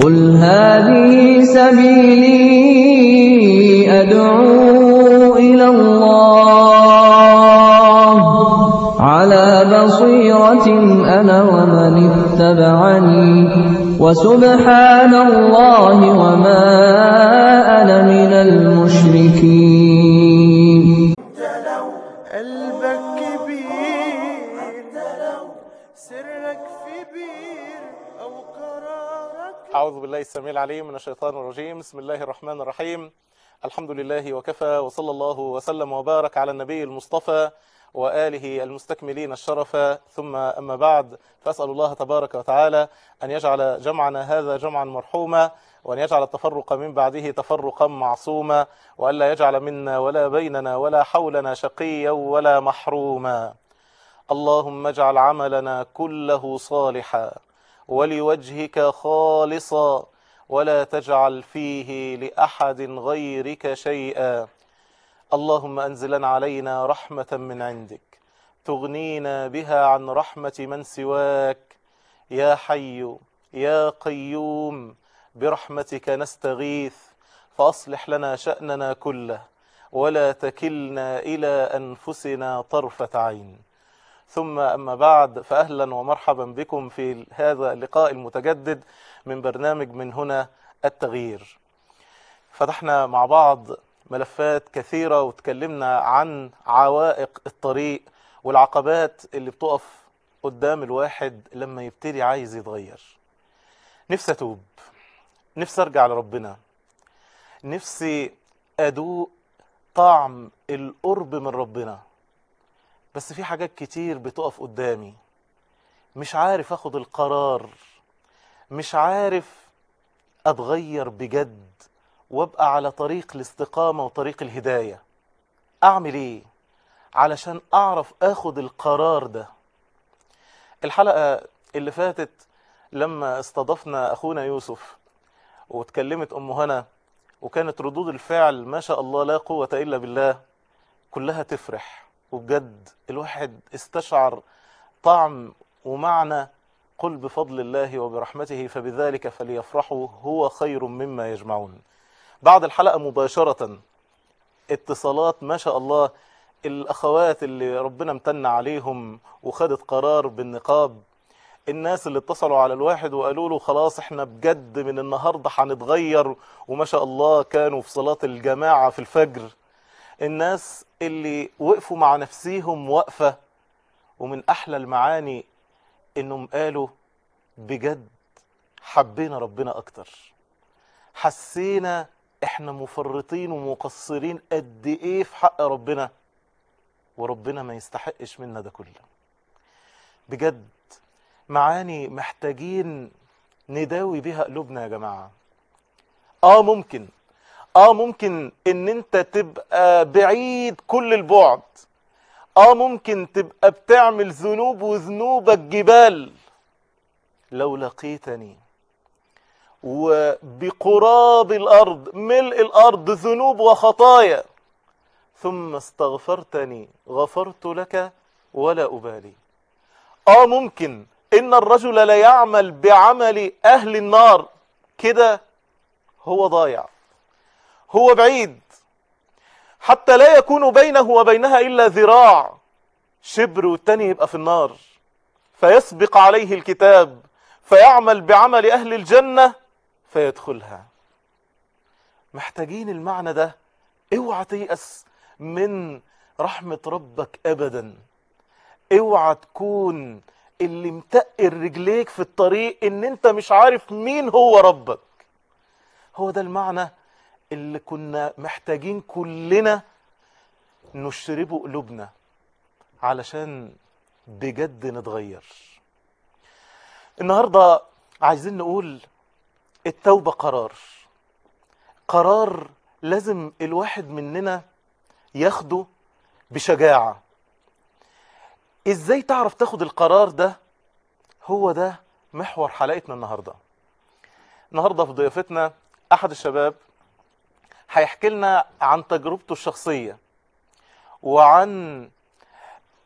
قل هذه سبيلي أدعو إلى الله على بصيرة أنا ومن اتبعني وسبحان الله وما أنا من المشركين قلبك كبير سرك في بير أو قرارك أعوذ بالله السميع العليم من الشيطان الرجيم بسم الله الرحمن الرحيم الحمد لله وكفى وصلى الله وسلم وبارك على النبي المصطفى وآله المستكملين الشرف ثم أما بعد فأسأل الله تبارك وتعالى أن يجعل جمعنا هذا جمعا مرحوما وأن يجعل التفرق من بعده تفرقا معصوما وألا يجعل منا ولا بيننا ولا حولنا شقيا ولا محروما اللهم اجعل عملنا كله صالحا ولوجهك خالصا ولا تجعل فيه لأحد غيرك شيئا اللهم أنزلن علينا رحمة من عندك تغنينا بها عن رحمة من سواك يا حي يا قيوم برحمتك نستغيث فأصلح لنا شأننا كله ولا تكلنا إلى أنفسنا طرفة عين ثم أما بعد فأهلا ومرحبا بكم في هذا اللقاء المتجدد من برنامج من هنا التغيير فتحنا مع بعض ملفات كثيرة وتكلمنا عن عوائق الطريق والعقبات اللي بتقف قدام الواحد لما يبتدي عايز يتغير نفسي أتوب نفسي أرجع لربنا نفسي أدوق طعم القرب من ربنا بس في حاجات كتير بتقف قدامي مش عارف اخد القرار مش عارف اتغير بجد وابقى على طريق الاستقامة وطريق الهداية اعمل ايه علشان اعرف اخد القرار ده الحلقة اللي فاتت لما استضفنا اخونا يوسف واتكلمت ام هنا وكانت ردود الفعل ما شاء الله لا قوة الا بالله كلها تفرح وبجد الواحد استشعر طعم ومعنى قل بفضل الله وبرحمته فبذلك فليفرحوا هو خير مما يجمعون بعد الحلقة مباشرة اتصالات ما شاء الله الأخوات اللي ربنا امتن عليهم وخدت قرار بالنقاب الناس اللي اتصلوا على الواحد وقالوا له خلاص احنا بجد من النهاردة هنتغير وما شاء الله كانوا في صلاة الجماعة في الفجر الناس اللي وقفوا مع نفسيهم وقفة ومن أحلى المعاني إنهم قالوا بجد حبينا ربنا أكتر حسينا إحنا مفرطين ومقصرين قد إيه في حق ربنا وربنا ما يستحقش منا ده كله بجد معاني محتاجين نداوي بيها قلوبنا يا جماعة آه ممكن اه ممكن ان انت تبقى بعيد كل البعد اه ممكن تبقى بتعمل ذنوب وذنوبك جبال لو لقيتني وبقراب الارض ملء الارض ذنوب وخطايا ثم استغفرتني غفرت لك ولا ابالي اه ممكن ان الرجل ليعمل بعمل اهل النار كده هو ضايع هو بعيد حتى لا يكون بينه وبينها إلا ذراع شبر والتاني يبقى في النار فيسبق عليه الكتاب فيعمل بعمل أهل الجنة فيدخلها محتاجين المعنى ده اوعى تيأس من رحمة ربك أبدا اوعى تكون اللي متقل رجليك في الطريق ان انت مش عارف مين هو ربك هو ده المعنى اللي كنا محتاجين كلنا نشربه قلوبنا علشان بجد نتغير النهاردة عايزين نقول التوبة قرار قرار لازم الواحد مننا ياخده بشجاعة ازاي تعرف تاخد القرار ده هو ده محور حلقتنا النهاردة النهاردة في ضيافتنا احد الشباب هيحكي لنا عن تجربته الشخصية وعن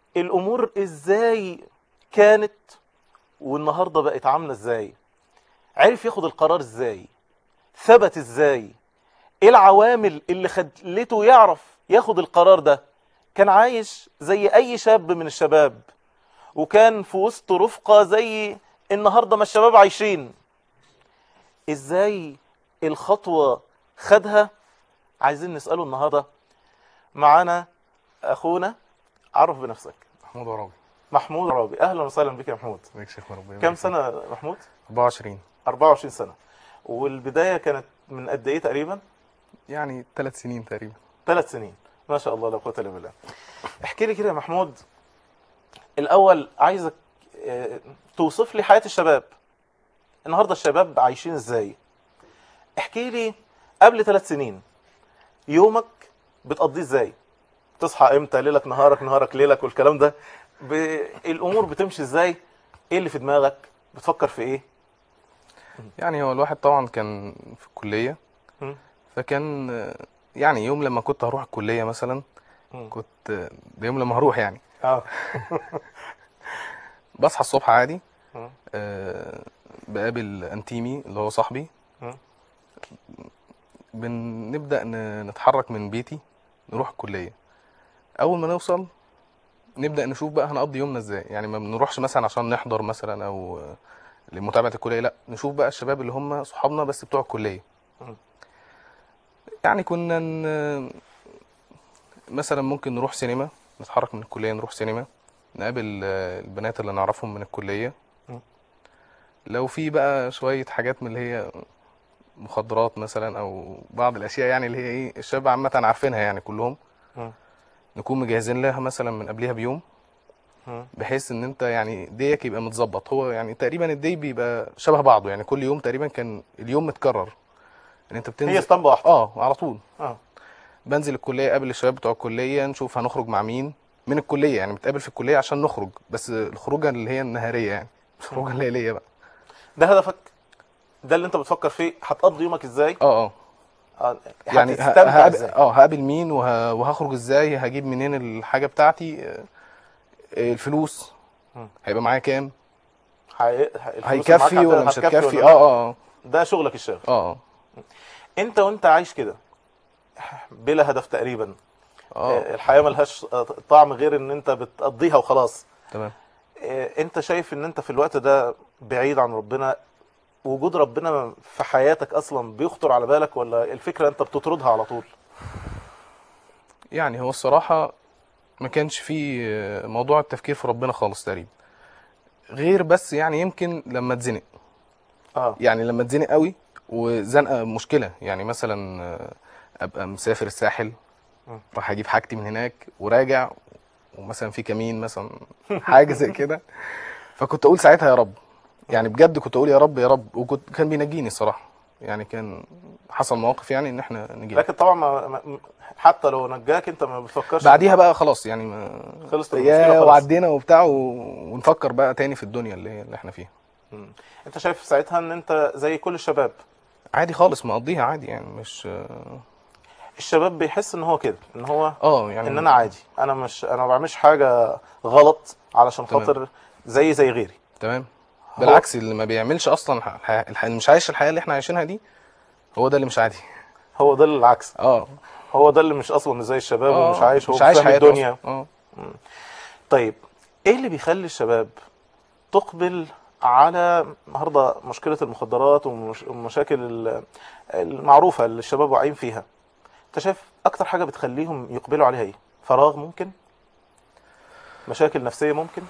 الامور ازاي كانت والنهاردة بقت عاملة ازاي عرف ياخد القرار ازاي ثبت ازاي ايه العوامل اللي خلته يعرف ياخد القرار ده كان عايش زي اي شاب من الشباب وكان في وسط رفقة زي النهاردة ما الشباب عايشين ازاي الخطوة خدها عايزين نسأله النهاردة معانا اخونا عرف بنفسك محمود عرابي محمود رابي اهلا وسهلا بك يا محمود ازيك يا شيخ مربي كم سنة يا محمود 24 24 سنة والبداية كانت من قد ايه تقريبا يعني ثلاث سنين تقريبا ثلاث سنين ما شاء الله لا قوة الا بالله احكي لي كده يا محمود الاول عايزك آه، توصف لي حياة الشباب النهاردة الشباب عايشين ازاي احكي لي قبل ثلاث سنين يومك بتقضيه ازاي تصحى امتى ليلك نهارك نهارك ليلك والكلام ده ب... الامور بتمشي ازاي ايه اللي في دماغك بتفكر في ايه يعني هو الواحد طبعا كان في الكلية مم. فكان آه، يعني يوم لما كنت هروح الكلية مثلا مم. كنت آه، ده يوم لما هروح يعني اه بصحى الصبح عادي مم. آه، بقابل انتيمي اللي هو صاحبي مم. بنبدأ ن- نتحرك من بيتي نروح الكلية أول ما نوصل نبدأ نشوف بقى هنقضي يومنا ازاي يعني ما بنروحش مثلا عشان نحضر مثلا أو آه، لمتابعة الكلية لا نشوف بقى الشباب اللي هم صحابنا بس بتوع الكلية مم. يعني كنا ن... مثلا ممكن نروح سينما نتحرك من الكلية نروح سينما نقابل آه، البنات اللي نعرفهم من الكلية مم. لو في بقى شوية حاجات من اللي هي مخدرات مثلا او بعض الاشياء يعني اللي هي ايه الشباب عامة عارفينها يعني كلهم مم. نكون مجهزين لها مثلا من قبلها بيوم مم. بحيث ان انت يعني ديك يبقى متظبط هو يعني تقريبا الدي بيبقى شبه بعضه يعني كل يوم تقريبا كان اليوم متكرر ان انت بتنزل هي اسطمبة واحدة اه على طول اه بنزل الكليه قبل الشباب بتوع الكليه نشوف هنخرج مع مين من الكليه يعني بنتقابل في الكليه عشان نخرج بس الخروجه اللي هي النهاريه يعني مش الخروجه الليليه بقى ده هدفك ده اللي انت بتفكر فيه هتقضي يومك ازاي اه اه آه، يعني ه- هتستمتع هقابل ازاي اه هقابل مين وه... وهخرج ازاي هجيب منين الحاجه بتاعتي آه، الفلوس مم. هيبقى معايا كام هي... الفلوس اللي هيكفي معاك ولا مش هتكفي هتكفي ولا اه لا؟ اه اه ده شغلك الشاغل اه انت وانت عايش كده بلا هدف تقريبا اه آه، الحياه ملهاش آه، طعم غير ان انت بتقضيها وخلاص تمام آه، انت شايف ان انت في الوقت ده بعيد عن ربنا وجود ربنا في حياتك اصلا بيخطر على بالك ولا الفكره انت بتطردها على طول يعني هو الصراحة ما كانش فيه آه، موضوع التفكير في ربنا خالص تقريبا غير بس يعني يمكن لما اتزنق اه يعني لما اتزنق قوي وزنقة مشكلة يعني مثلا آه، ابقى مسافر الساحل مم. راح اجيب حاجتي من هناك وراجع ومثلا في كمين مثلا حاجة زي كده فكنت اقول ساعتها يا رب يعني بجد كنت اقول يا رب يا رب وكنت كان بينجيني الصراحة يعني كان حصل مواقف يعني ان احنا نجي لكن طبعا ما ما- حتى لو نجاك انت ما بتفكرش بعديها بقى خلاص يعني ما خلصت المشكلة يا خلاص. وعدينا وبتاع و... ونفكر بقى تاني في الدنيا اللي هي اللي احنا فيها مم. انت شايف ساعتها ان انت زي كل الشباب عادي خالص مقضيها عادي يعني مش الشباب بيحس ان هو كده ان هو اه يعني ان انا عادي انا مش انا ما بعملش حاجه غلط علشان تمام. خاطر زي زي غيري تمام بالعكس اللي ما بيعملش اصلا الحياة الح... اللي مش عايش الحياه اللي احنا عايشينها دي هو ده اللي مش عادي هو ده العكس اه هو ده اللي مش اصلا مش زي الشباب اه ومش عايش هو مش عايش فاهم حياته الدنيا أصلاً. اه طيب ايه اللي بيخلي الشباب تقبل على النهارده مشكله المخدرات ومش- والمشاكل ال- المعروفه اللي الشباب واقعين فيها انت شايف اكتر حاجه بتخليهم يقبلوا عليها ايه فراغ ممكن مشاكل نفسيه ممكن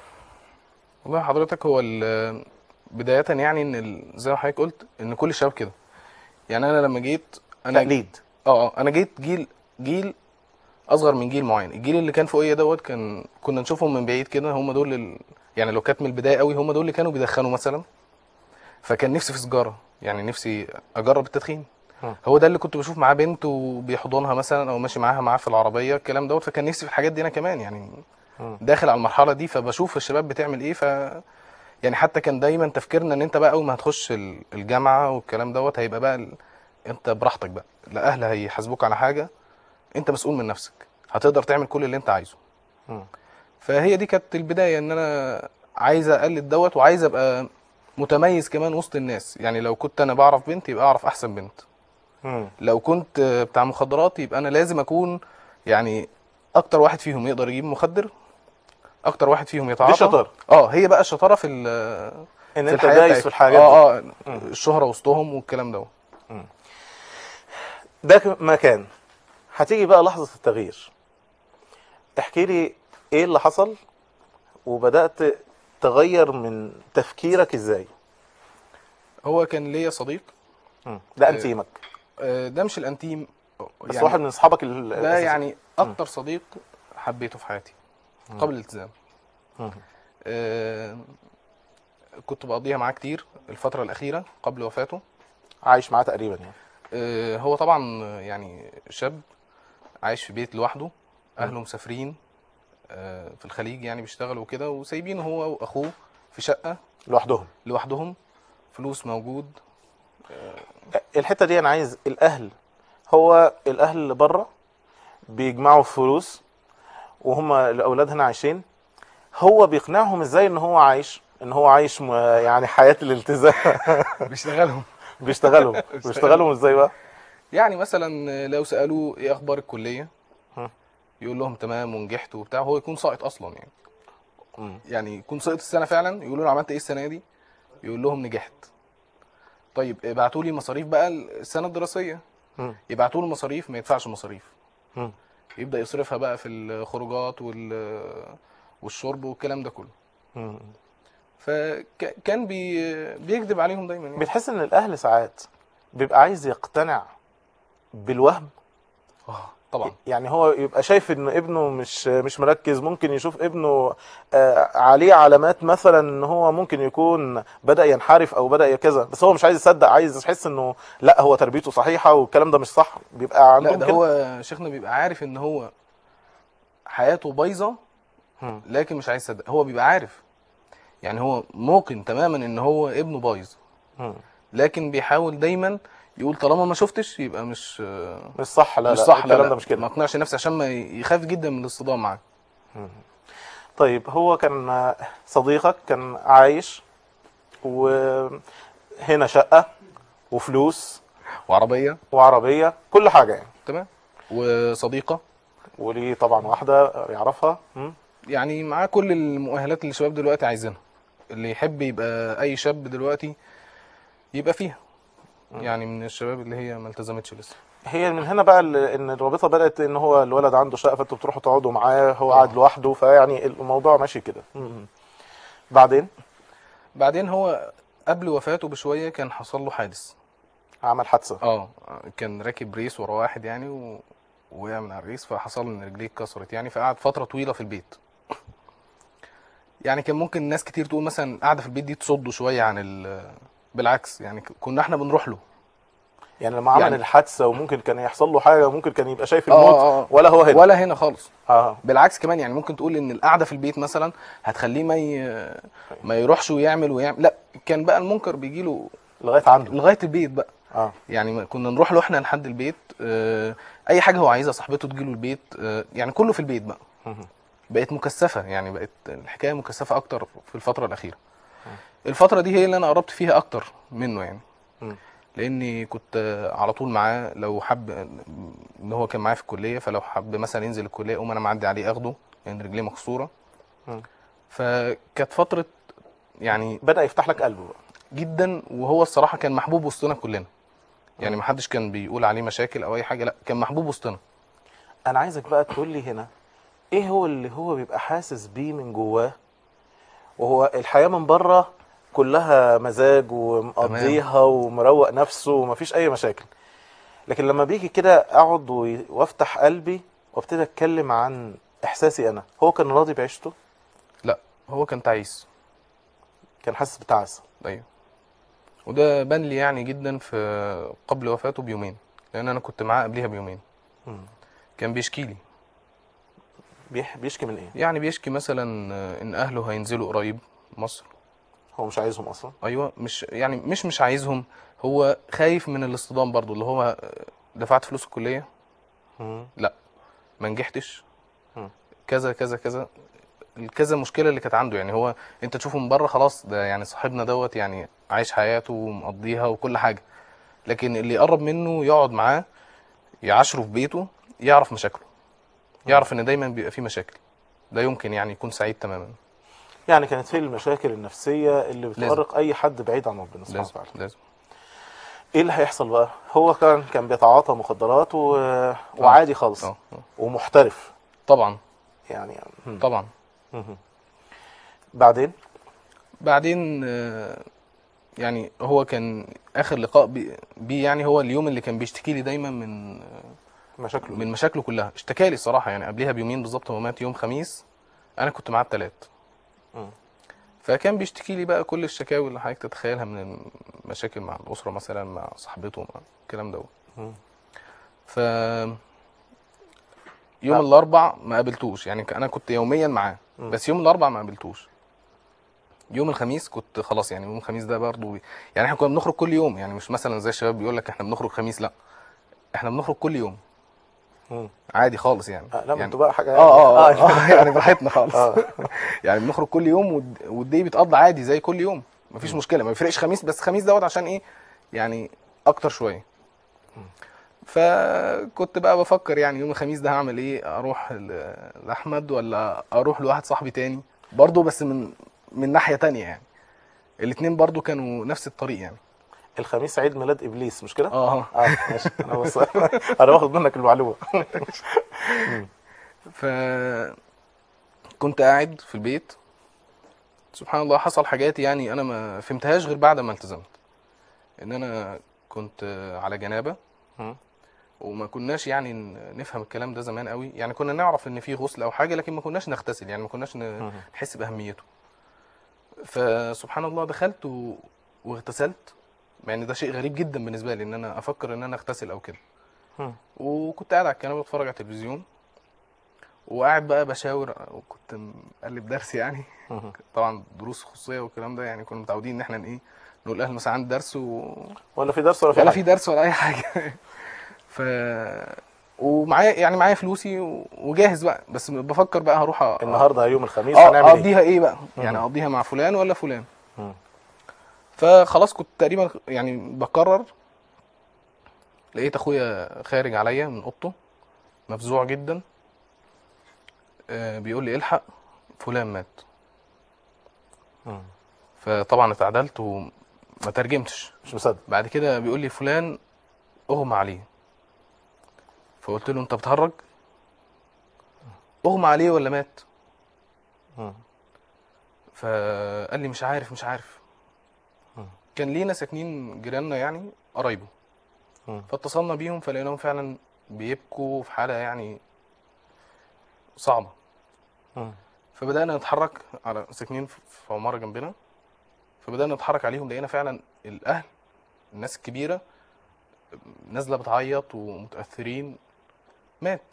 والله حضرتك هو ال- بدايه يعني ان ال... زي ما حضرتك قلت ان كل الشباب كده يعني انا لما جيت انا تقليد اه اه انا جيت جيل جيل اصغر من جيل معين الجيل اللي كان فوقيه دوت كان كنا نشوفهم من بعيد كده هم دول ال... يعني لو كانت من البدايه قوي هم دول اللي كانوا بيدخنوا مثلا فكان نفسي في سيجاره يعني نفسي اجرب التدخين مم. هو ده اللي كنت بشوف معاه بنت وبيحضنها مثلا او ماشي معاها معاه في العربيه الكلام دوت فكان نفسي في الحاجات دي انا كمان يعني مم. داخل على المرحله دي فبشوف الشباب بتعمل ايه ف يعني حتى كان دايما تفكيرنا ان انت بقى اول ما هتخش ال- الجامعه والكلام دوت هيبقى بقى ال... انت براحتك بقى لا اهل هيحاسبوك على حاجه انت مسؤول من نفسك هتقدر تعمل كل اللي انت عايزه مم. فهي دي كانت البدايه ان انا عايز اقلد دوت وعايز ابقى متميز كمان وسط الناس يعني لو كنت انا بعرف بنت يبقى اعرف احسن بنت مم. لو كنت آه، بتاع مخدرات يبقى انا لازم اكون يعني اكتر واحد فيهم يقدر يجيب مخدر اكتر واحد فيهم يتعاطى شطارة. اه هي بقى الشطاره في ال- ان في انت الحياة دايس بتاعتها. في الحاجات دي اه اه الشهره وسطهم والكلام ده ده ك- مكان هتيجي بقى لحظة التغيير احكي لي ايه اللي حصل وبدأت تغير من تفكيرك ازاي هو كان ليا صديق مم. ده انتيمك آه، ده مش الانتيم بس يعني واحد من اصحابك ال- ده الأساسي. يعني اكتر صديق حبيته في حياتي قبل الالتزام مم. آه، كنت بقضيها معاه كتير الفتره الاخيره قبل وفاته عايش معاه تقريبا يعني آه، هو طبعا آه، يعني شاب عايش في بيت لوحده اهله مسافرين آه، في الخليج يعني بيشتغلوا وكده وسايبينه هو واخوه في شقه لوحدهم لوحدهم فلوس موجود الحتة دي انا عايز الاهل هو الاهل اللي بره بيجمعوا فلوس وهم الاولاد هنا عايشين هو بيقنعهم ازاي ان هو عايش ان هو عايش م- يعني حياة الالتزام بيشتغلهم بيشتغلوا بيشتغلوا ازاي بقى يعني مثلا لو سالوه ايه اخبار الكليه ها. يقول لهم تمام ونجحت وبتاع هو يكون ساقط اصلا يعني مم. يعني يكون سقط السنه فعلا يقولوا له عملت ايه السنه دي يقول لهم نجحت طيب ابعتوا لي مصاريف بقى السنه الدراسيه مم. يبعتوا له مصاريف ما يدفعش مصاريف مم. يبدا يصرفها بقى في الخروجات وال والشرب والكلام ده كله مم. فكان بي بيكذب عليهم دايما يعني بتحس ان الاهل ساعات بيبقى عايز يقتنع بالوهم آه، طبعا يعني هو يبقى شايف ان ابنه مش مش مركز ممكن يشوف ابنه آه، عليه علامات مثلا ان هو ممكن يكون بدأ ينحرف او بدأ كذا بس هو مش عايز يصدق عايز يحس انه لا هو تربيته صحيحة والكلام ده مش صح بيبقى لا عندهم ده كده هو شيخنا بيبقى عارف ان هو حياته بايظه مم. لكن مش عايز يصدق هو بيبقى عارف يعني هو موقن تماما ان هو ابنه بايظ مم. لكن بيحاول دايما يقول طالما ما شفتش يبقى مش مش صح لا مش لا صح لا الكلام لا ده مش كده ما اقنعش نفسي عشان ما يخاف جدا من الاصطدام معاه طيب هو كان صديقك كان عايش وهنا شقة وفلوس وعربيه وعربية كل حاجة يعني تمام وصديقه وليه طبعا واحدة يعرفها مم. يعني معاه كل المؤهلات اللي الشباب دلوقتي عايزينها اللي يحب يبقى اي شاب دلوقتي يبقى فيها يعني من الشباب اللي هي ما التزمتش لسه هي من هنا بقى ال- ان الرابطه بدات ان هو الولد عنده شقه فانتوا بتروحوا تقعدوا معاه هو قاعد لوحده فيعني الموضوع ماشي كده مم. بعدين بعدين هو قبل وفاته بشويه كان حصل له حادث عمل حادثه اه كان راكب ريس ورا واحد يعني و... وقع من على الريس فحصل ان رجليه اتكسرت يعني فقعد فتره طويله في البيت يعني كان ممكن ناس كتير تقول مثلا قاعده في البيت دي تصده شويه عن ال... بالعكس يعني ك- كنا احنا بنروح له يعني لما عمل يعني- الحادثه وممكن كان يحصل له حاجه ممكن كان يبقى شايف آه، الموت آه، آه. ولا هو هنا ولا هنا خالص اه بالعكس كمان يعني ممكن تقول ان القعده في البيت مثلا هتخليه ما ي... ما يروحش ويعمل ويعمل لا كان بقى المنكر بيجي له لغايه عنده لغايه البيت بقى اه يعني ما- كنا نروح له احنا لحد البيت آه، اي حاجه هو عايزها صاحبته تجيله البيت آه، يعني كله في البيت بقى مهم. بقت مكثفه يعني بقت الحكايه مكثفه اكتر في الفتره الاخيره الفتره دي هي اللي انا قربت فيها اكتر منه يعني مم. لاني كنت آه، على طول معاه لو حب ان هو كان معايا في الكليه فلو حب مثلا ينزل الكليه اقوم انا معدي عليه اخده لان رجليه مكسوره مم. فكانت فتره يعني بدا يفتح لك قلبه بقى جدا وهو الصراحه كان محبوب وسطنا كلنا يعني ما حدش كان بيقول عليه مشاكل او اي حاجه لا كان محبوب وسطنا انا عايزك بقى تقول لي هنا ايه هو اللي هو بيبقى حاسس بيه من جواه وهو الحياه من بره كلها مزاج ومقضيها ومروق نفسه ومفيش اي مشاكل لكن لما بيجي كده اقعد و- وافتح قلبي وابتدي اتكلم عن احساسي انا هو كان راضي بعيشته لا هو كان تعيس كان حاسس بتعاسه ايوه وده بان لي يعني جدا في قبل وفاته بيومين لان انا كنت معاه قبليها بيومين مم. كان بيشكي لي بيح- بيشكي من ايه يعني بيشكي مثلا آه، ان اهله هينزلوا قريب مصر هو مش عايزهم اصلا ايوه مش يعني مش مش عايزهم هو خايف من الاصطدام برضو اللي هو آه، دفعت فلوس الكليه مم. لا ما نجحتش مم. كذا كذا كذا الكذا مشكله اللي كانت عنده يعني هو انت تشوفه من بره خلاص ده يعني صاحبنا دوت يعني عايش حياته ومقضيها وكل حاجه لكن اللي يقرب منه يقعد معاه يعاشره في بيته يعرف مشاكله يعرف ان دايما بيبقى فيه مشاكل لا يمكن يعني يكون سعيد تماما يعني كانت فين المشاكل النفسيه اللي لازم. بتؤرق اي حد بعيد عن ربنا سبحانه لازم وتعالى لازم ايه اللي هيحصل بقى هو كان كان بيتعاطى مخدرات و... وعادي خالص اه آه. ومحترف طبعا يعني مم. طبعا مم. بعدين بعدين آه، يعني هو كان اخر لقاء بي- بيه يعني هو اليوم اللي كان بيشتكي لي دايما من مشاكله من مشاكله كلها اشتكى لي الصراحه يعني قبلها بيومين بالظبط هو مات يوم خميس انا كنت معاه التلات مم. فكان بيشتكي لي بقى كل الشكاوي اللي حضرتك تتخيلها من المشاكل مع الاسره مثلا مع صاحبته مع الكلام ده مم. ف يوم الاربع ما قابلتوش يعني انا كنت يوميا معاه مم. بس يوم الاربع ما قابلتوش يوم الخميس كنت خلاص يعني يوم الخميس ده برضه بي- يعني احنا كنا بنخرج كل يوم يعني مش مثلا زي الشباب بيقول لك احنا بنخرج خميس لا احنا بنخرج كل يوم مم. عادي خالص يعني آه، لا ما يعني انتوا بقى حاجه اه اه اه, آه يعني براحتنا خالص آه. يعني بنخرج كل يوم والد- والدي بيتقضى عادي زي كل يوم مفيش مشكله ما بيفرقش خميس بس خميس دوت عشان ايه يعني اكتر شويه فكنت بقى بفكر يعني يوم الخميس ده هعمل ايه اروح ل- لاحمد ولا اروح لواحد صاحبي تاني برضه بس من من ناحيه تانية يعني الاتنين برضه كانوا نفس الطريق يعني الخميس عيد ميلاد ابليس مش كده؟ اه اه ماشي انا بس انا باخد منك المعلومه ف كنت قاعد في البيت سبحان الله حصل حاجات يعني انا ما فهمتهاش غير بعد ما التزمت ان انا كنت على جنابه مم. وما كناش يعني ن- نفهم الكلام ده زمان قوي يعني كنا نعرف ان في غسل او حاجه لكن ما كناش نغتسل يعني ما كناش ن- مم. نحس باهميته فسبحان الله دخلت و... واغتسلت يعني ده شيء غريب جدا بالنسبه لي ان انا افكر ان انا اغتسل او كده مم. وكنت قاعد على الكنبه بتفرج على التلفزيون وقاعد بقى بشاور وكنت مقلب درس يعني مم. طبعا دروس خصوصيه والكلام ده يعني كنا متعودين ان احنا ايه نقول اهل مثلا عندي درس و... ولا في درس ولا في ولا حاجه في درس ولا اي حاجه ف ومعايا يعني معايا فلوسي و- وجاهز بقى بس بفكر بقى هروح أ... النهارده يوم الخميس اه هنعمل ايه؟ اقضيها ايه بقى يعني مم. اقضيها مع فلان ولا فلان مم. فخلاص كنت تقريبا يعني بقرر لقيت اخويا خارج عليا من اوضته مفزوع جدا آه، بيقول لي الحق فلان مات مم. فطبعا اتعدلت وما ترجمتش مش مصدق بعد كده بيقول لي فلان اغمى عليه فقلت له انت بتهرج اغمى عليه ولا مات مم. فقال لي مش عارف مش عارف مم. كان لينا ساكنين جيراننا يعني قرايبه مم. فاتصلنا بيهم فلقيناهم فعلا بيبكوا في حالة يعني صعبة مم. فبدأنا نتحرك على ساكنين في في عمارة جنبنا فبدأنا نتحرك عليهم لقينا فعلا الأهل الناس الكبيرة نازلة بتعيط ومتأثرين مات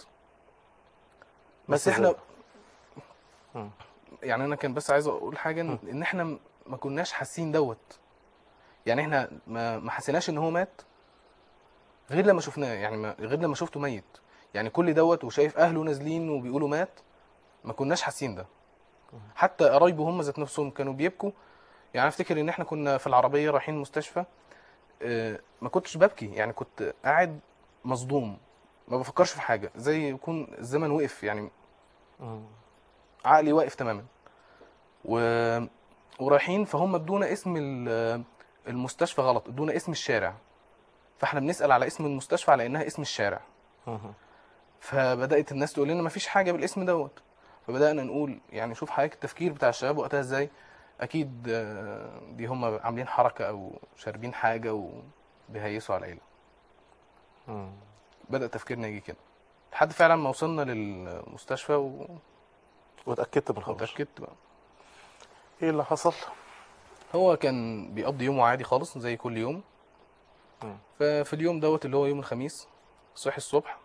بس مات احنا إزاي؟ مم. يعني انا كان بس عايز اقول حاجه ان إن احنا م- ما كناش حاسين دوت يعني احنا ما ما حسيناش ان هو مات غير لما شفناه يعني ما غير لما شفته ميت يعني كل دوت وشايف اهله نازلين وبيقولوا مات ما كناش حاسين ده حتى قرايبه هم ذات نفسهم كانوا بيبكوا يعني افتكر ان احنا كنا في العربيه رايحين مستشفى آه، ما كنتش ببكي يعني كنت قاعد مصدوم ما بفكرش في حاجه زي يكون الزمن وقف يعني مم. عقلي واقف تماما و... ورايحين فهم ادونا اسم ال- المستشفى غلط ادونا اسم الشارع فاحنا بنسأل على اسم المستشفى على انها اسم الشارع مم. فبدأت الناس تقول لنا مفيش حاجة بالاسم دوت فبدأنا نقول يعني شوف حضرتك التفكير بتاع الشباب وقتها ازاي اكيد آه، دي هم عاملين حركة او شاربين حاجة وبيهيسوا على العيلة مم. بدأ تفكيرنا يجي كده لحد فعلا ما وصلنا للمستشفى واتاكدت من الخبر وتأكدت بقى ايه اللي حصل؟ هو كان بيقضي يومه عادي خالص زي كل يوم مم. ففي اليوم دوت اللي هو يوم الخميس صحي الصبح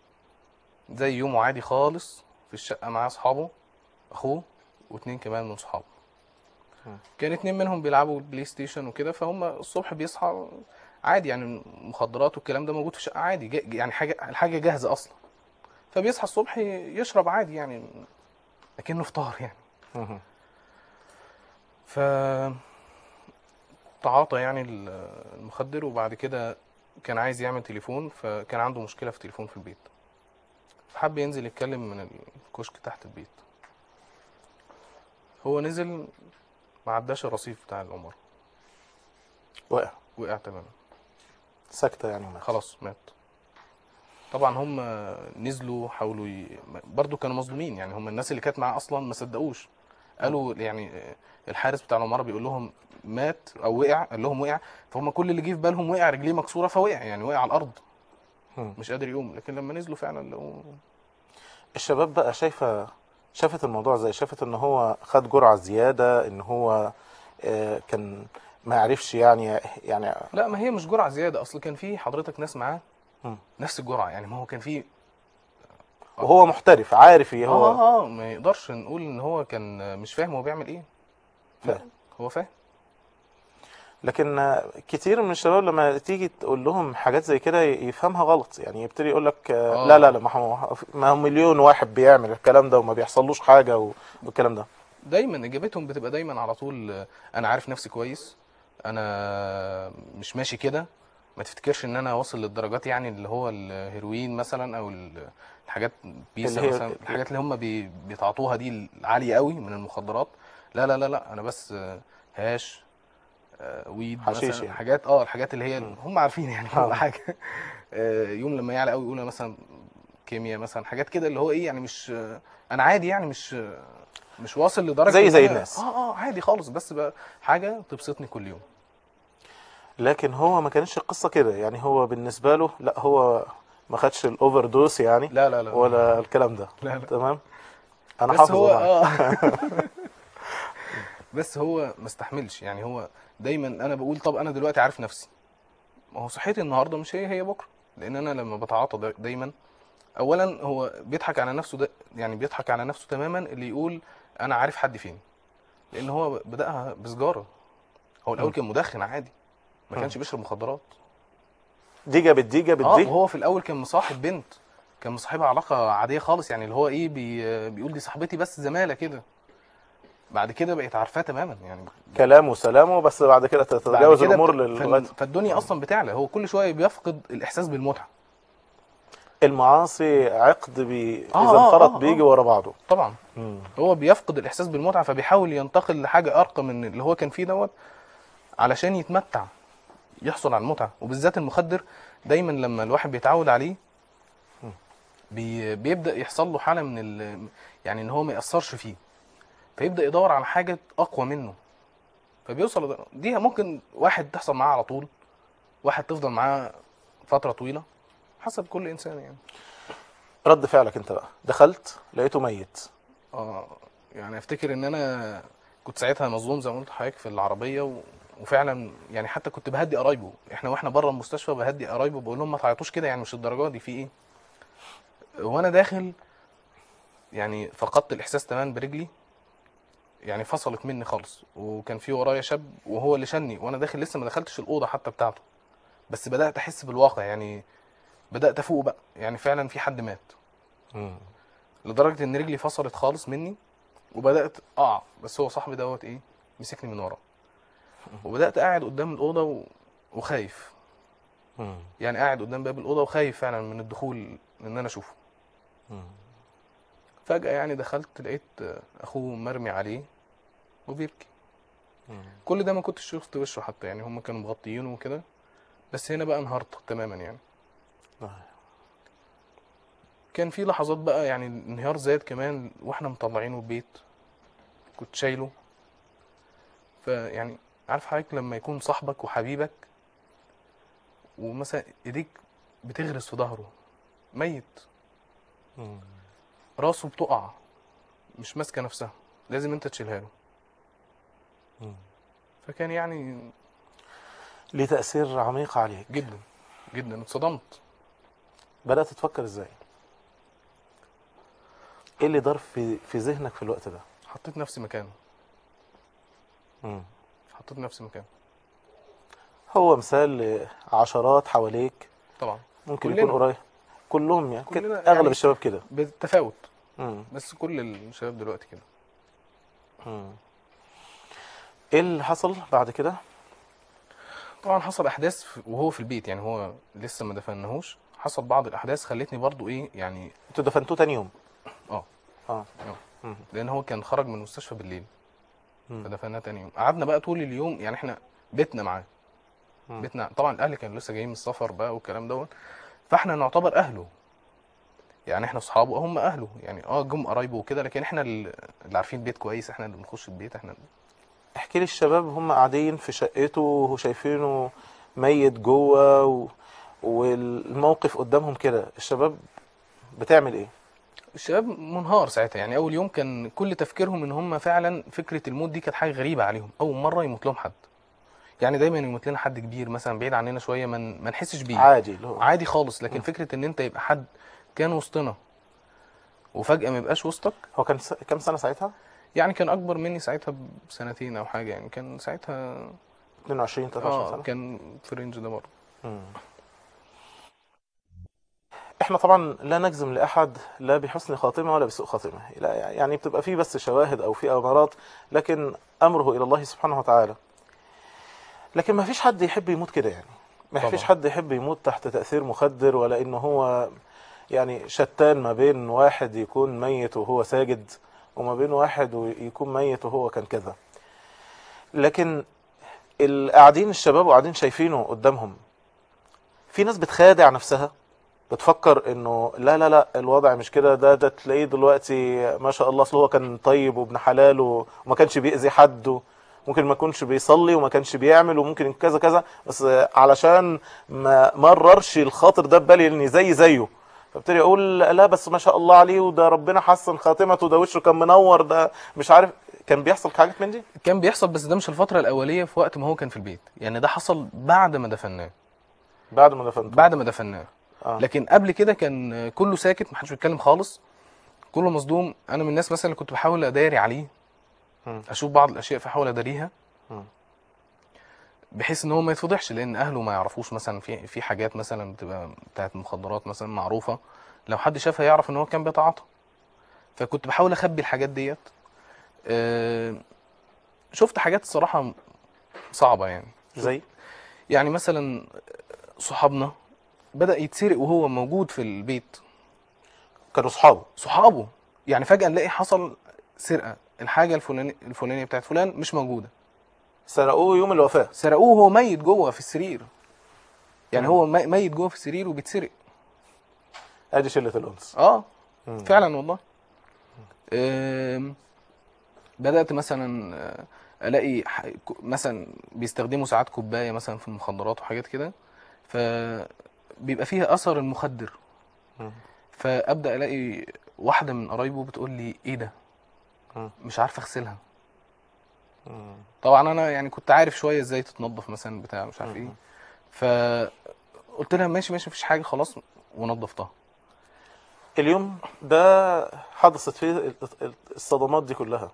زي يومه عادي خالص في الشقة مع أصحابه أخوه واتنين كمان من صحابه مم. كان اتنين منهم بيلعبوا بلاي ستيشن وكده فهم الصبح بيصحى عادي يعني مخدرات والكلام ده موجود في الشقة عادي جا- يعني حاجة الحاجة جاهزة أصلا فبيصحى الصبح يشرب عادي يعني أكنه فطار يعني مهم. ف تعاطى يعني ال- المخدر وبعد كده كان عايز يعمل تليفون فكان عنده مشكلة في تليفون في البيت فحب ينزل يتكلم من الكشك تحت البيت هو نزل ما عداش الرصيف بتاع العمارة وقع وقع تماما سكتة يعني مات. خلاص مات طبعا هم نزلوا حاولوا ي... برضو كانوا مظلومين يعني هم الناس اللي كانت معاه اصلا ما صدقوش قالوا يعني الحارس بتاع العماره بيقول لهم مات او وقع قال لهم وقع فهم كل اللي جه في بالهم وقع رجليه مكسوره فوقع يعني وقع على الارض مم. مش قادر يقوم لكن لما نزلوا فعلا لقوه الشباب بقى شايفة شافت الموضوع زي شافت ان هو خد جرعة زيادة ان هو آه، كان ما يعرفش يعني يعني لا ما هي مش جرعه زياده اصل كان في حضرتك ناس معاه مم. نفس الجرعه يعني ما هو كان في وهو محترف عارف ايه هو اه اه ما يقدرش نقول ان هو كان مش فاهم هو بيعمل ايه لا فاهم. هو فاهم لكن آه، كتير من الشباب لما تيجي تقول لهم حاجات زي كده يفهمها غلط يعني يبتدي يقول لك آه، آه. لا لا لا ما هو ما هو مليون واحد بيعمل الكلام ده وما بيحصلوش حاجة و- والكلام ده دايما اجابتهم بتبقى دايما على طول آه، انا عارف نفسي كويس انا مش ماشي كده ما تفتكرش ان انا واصل للدرجات يعني اللي هو الهيروين مثلا او ال- الحاجات بيسا اللي هي- مثلا الحاجات اللي هم بي- بيتعاطوها دي العاليه قوي من المخدرات لا لا لا لا انا بس آه، هاش آه، ويد حشيش مثلا يعني. حاجات اه الحاجات اللي هي مم. هم عارفين يعني آه. كل حاجه آه، يوم لما يعلى قوي يقول أنا مثلا كيمياء مثلا حاجات كده اللي هو ايه يعني مش آه، انا عادي يعني مش آه، مش واصل لدرجه زي- إن زي أنا- الناس. اه اه عادي خالص بس بقى حاجه تبسطني كل يوم لكن هو ما كانتش القصة كده يعني هو بالنسبة له لا هو ما خدش الاوفر دوس يعني لا لا لا ولا الكلام ده لا لا تمام انا بس حافظ هو والله. اه بس هو ما استحملش يعني هو دايما انا بقول طب انا دلوقتي عارف نفسي ما هو صحتي النهارده مش هي هي بكره لان انا لما بتعاطى دا- دايما اولا هو بيضحك على نفسه ده يعني بيضحك على نفسه تماما اللي يقول انا عارف حد فين لان هو بداها بسجاره هو الاول م. كان مدخن عادي ما م. كانش بيشرب مخدرات دي جابت دي جابت اه دي وهو في الاول كان مصاحب بنت كان مصاحبها علاقه عاديه خالص يعني اللي هو ايه بي بيقول دي صاحبتي بس زماله كده بعد كده بقيت عارفاه تماما يعني كلام وسلامه بس بعد كده بعد تتجاوز كده الامور بت- للغايه فال- فالدنيا اصلا بتعلى هو كل شويه بيفقد الاحساس بالمتعه المعاصي عقد بي... آه، اذا آه، انخرط آه، بيجي آه. ورا بعضه طبعا مم. هو بيفقد الاحساس بالمتعه فبيحاول ينتقل لحاجه ارقى من اللي هو كان فيه دوت علشان يتمتع يحصل على المتعه وبالذات المخدر دايما لما الواحد بيتعود عليه بي بيبدا يحصل له حاله من ال يعني ان هو ما ياثرش فيه فيبدا يدور على حاجه اقوى منه فبيوصل لد- دي ممكن واحد تحصل معاه على طول واحد تفضل معاه فتره طويله حسب كل انسان يعني رد فعلك انت بقى دخلت لقيته ميت اه يعني افتكر ان انا كنت ساعتها مظلوم زي ما قلت لحضرتك في العربيه و... وفعلا يعني حتى كنت بهدي قرايبه احنا واحنا بره المستشفى بهدي قرايبه بقول لهم ما تعيطوش كده يعني مش الدرجه دي في ايه وانا داخل يعني فقدت الاحساس تماما برجلي يعني فصلت مني خالص وكان في ورايا شاب وهو اللي شني وانا داخل لسه ما دخلتش الاوضه حتى بتاعته بس بدات احس بالواقع يعني بدات افوق بقى يعني فعلا في حد مات مم. لدرجه ان رجلي فصلت خالص مني وبدات اقع بس هو صاحبي دوت ايه مسكني من ورا وبدات قاعد قدام الاوضه و... وخايف مم. يعني قاعد قدام باب الاوضه وخايف فعلا من الدخول ان انا اشوفه مم. فجاه يعني دخلت لقيت آه، اخوه مرمي عليه وبيبكي مم. كل ده ما كنتش شفت وشه حتى يعني هم كانوا مغطيينه وكده بس هنا بقى انهارت تماما يعني آه. كان في لحظات بقى يعني الانهيار زاد كمان واحنا مطلعينه البيت كنت شايله فيعني عارف حضرتك لما يكون صاحبك وحبيبك ومثلا ايديك بتغرس في ظهره ميت مم. راسه بتقع مش ماسكه نفسها لازم انت تشيلها له مم. فكان يعني ليه تأثير عميق عليك جدا جدا اتصدمت بدأت تفكر ازاي ايه اللي دار في في ذهنك في الوقت ده حطيت نفسي مكانه مم. حطيت نفسي مكانه هو مثال لعشرات حواليك طبعا ممكن كلنا. يكون قريب كلهم يعني, كلنا كده اغلب يعني- الشباب كده بالتفاوت مم. بس كل الشباب دلوقتي كده مم. ايه اللي حصل بعد كده طبعا حصل احداث في- وهو في البيت يعني هو لسه ما دفنهوش حصل بعض الاحداث خلتني برضو ايه يعني انتوا دفنتوه تاني يوم اه اه اه مم. لان هو كان خرج من المستشفى بالليل مم. فدفناه تاني يوم قعدنا بقى طول اليوم يعني احنا بيتنا معاه مم. بيتنا طبعا الاهل كانوا لسه جايين من السفر بقى والكلام دوت فاحنا نعتبر اهله يعني احنا اصحابه هم اهله يعني اه جم قرايبه وكده لكن احنا اللي اللي عارفين البيت كويس احنا اللي بنخش البيت احنا احكي لي الشباب هم قاعدين في شقته وشايفينه ميت جوه و... والموقف قدامهم كده الشباب بتعمل ايه الشباب منهار ساعتها يعني اول يوم كان كل تفكيرهم ان هم فعلا فكره الموت دي كانت حاجه غريبه عليهم اول مره يموت لهم حد يعني دايما يموت لنا حد كبير مثلا بعيد عننا شويه ما ما نحسش بيه عادي اللي هو عادي خالص لكن مم. فكره ان انت يبقى حد كان وسطنا وفجاه ما يبقاش وسطك هو كان س... كام سنه ساعتها يعني كان اكبر مني ساعتها بسنتين او حاجه يعني كان ساعتها 22 23 اه سنه كان في الرينج ده برضه مم. احنا طبعا لا نجزم لاحد لا بحسن خاتمه ولا بسوء خاتمه لا يعني بتبقى في بس شواهد او في امارات لكن امره الى الله سبحانه وتعالى لكن ما فيش حد يحب يموت كده يعني ما طبعا. فيش حد يحب يموت تحت تاثير مخدر ولا ان هو يعني شتان ما بين واحد يكون ميت وهو ساجد وما بين واحد ويكون ميت وهو كان كذا لكن القاعدين الشباب وقاعدين شايفينه قدامهم في ناس بتخادع نفسها بتفكر انه لا لا لا الوضع مش كده ده ده تلاقيه دلوقتي ما شاء الله اصل هو كان طيب وابن حلال و- وما كانش بيأذي حد و- ممكن ما يكونش بيصلي وما كانش بيعمل وممكن كذا كذا بس علشان ما مررش الخاطر ده ببالي اني زي زيه فابتدي اقول لا بس ما شاء الله عليه وده ربنا حسن خاتمته ده وشه كان منور ده مش عارف كان بيحصل حاجات من دي كان بيحصل بس ده مش الفتره الاوليه في وقت ما هو كان في البيت يعني ده حصل بعد ما دفناه بعد ما دفنته بعد ما دفناه آه. لكن قبل كده كان كله ساكت محدش بيتكلم خالص كله مصدوم انا من الناس مثلا اللي كنت بحاول اداري عليه مم. اشوف بعض الاشياء فاحاول اداريها مم. بحيث ان هو ما يتفضحش لان اهله ما يعرفوش مثلا في في حاجات مثلا بتبقى بتاعت مخدرات مثلا معروفه لو حد شافها يعرف ان هو كان بيتعاطى فكنت بحاول اخبي الحاجات ديت آه، شفت حاجات الصراحه صعبه يعني زي يعني مثلا صحابنا بدأ يتسرق وهو موجود في البيت كانوا صحابه صحابه يعني فجأة نلاقي حصل سرقة الحاجة الفلانية الفلانية بتاعت فلان مش موجودة سرقوه يوم الوفاه سرقوه وهو ميت جوه في السرير يعني مم. هو مي- ميت جوه في السرير وبيتسرق ادي شله الانس اه مم. فعلا والله آم، بدأت مثلا آه، الاقي ح- ك- مثلا بيستخدموا ساعات كوبايه مثلا في المخدرات وحاجات كده فبيبقى فيها اثر المخدر مم. فابدا الاقي واحده من قرايبه بتقول لي ايه ده مم. مش عارفه اغسلها مم. طبعا انا يعني كنت عارف شويه ازاي تتنضف مثلا بتاع مش عارف ايه مم. فقلت لها ماشي ماشي مفيش حاجه خلاص ونضفتها اليوم ده حدثت فيه ال- ال- الصدمات دي كلها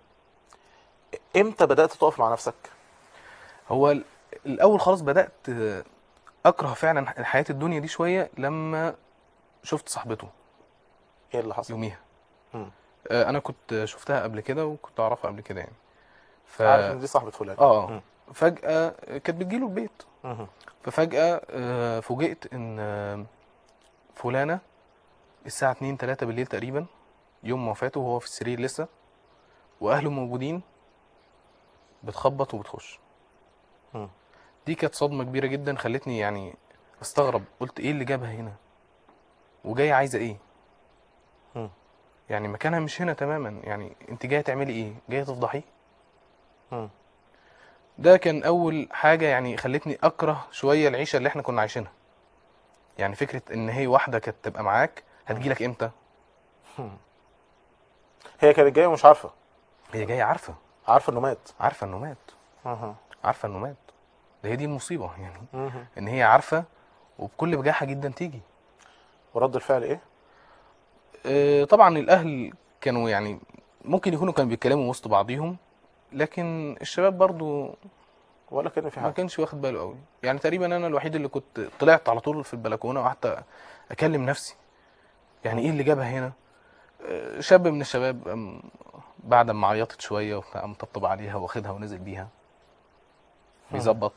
امتى بدأت تقف مع نفسك هو ال- الاول خالص بدات آه، اكره فعلا حياه الدنيا دي شويه لما شفت صاحبته ايه اللي حصل يوميها مم. آه، انا كنت شفتها قبل كده وكنت اعرفها قبل كده يعني ف عارف ان دي صاحبة فلان اه مم. فجاه كانت بتجيله البيت مم. ففجاه آه، فوجئت ان آه، فلانه الساعه 2 3 بالليل تقريبا يوم وفاته وهو في السرير لسه واهله موجودين بتخبط وبتخش مم. دي كانت صدمه كبيره جدا خلتني يعني استغرب قلت ايه اللي جابها هنا وجايه عايزه ايه مم. يعني مكانها مش هنا تماما يعني انت جايه تعملي ايه جايه تفضحيه مم. ده كان اول حاجه يعني خلتني اكره شويه العيشه اللي احنا كنا عايشينها يعني فكره ان هي واحده كانت تبقى معاك هتجيلك امتى هي كانت جاية ومش عارفة هي جايه عارفه عارفة انه مات عارفه انه مات مم. عارفه انه مات ده هي دي المصيبه يعني مم. ان هي عارفه وبكل بجاحه جدا تيجي ورد الفعل ايه آه، طبعا الاهل كانوا يعني ممكن يكونوا كانوا بيتكلموا وسط بعضيهم لكن الشباب برضو ولا كان في ما حاجة كانش واخد باله قوي يعني تقريبا انا الوحيد اللي كنت طلعت على طول في البلكونه وقعدت اكلم نفسي يعني ايه اللي جابها هنا آه، شاب من الشباب أم، بعد ما عيطت شويه وبتاع قام طبطب عليها واخدها ونزل بيها بيظبط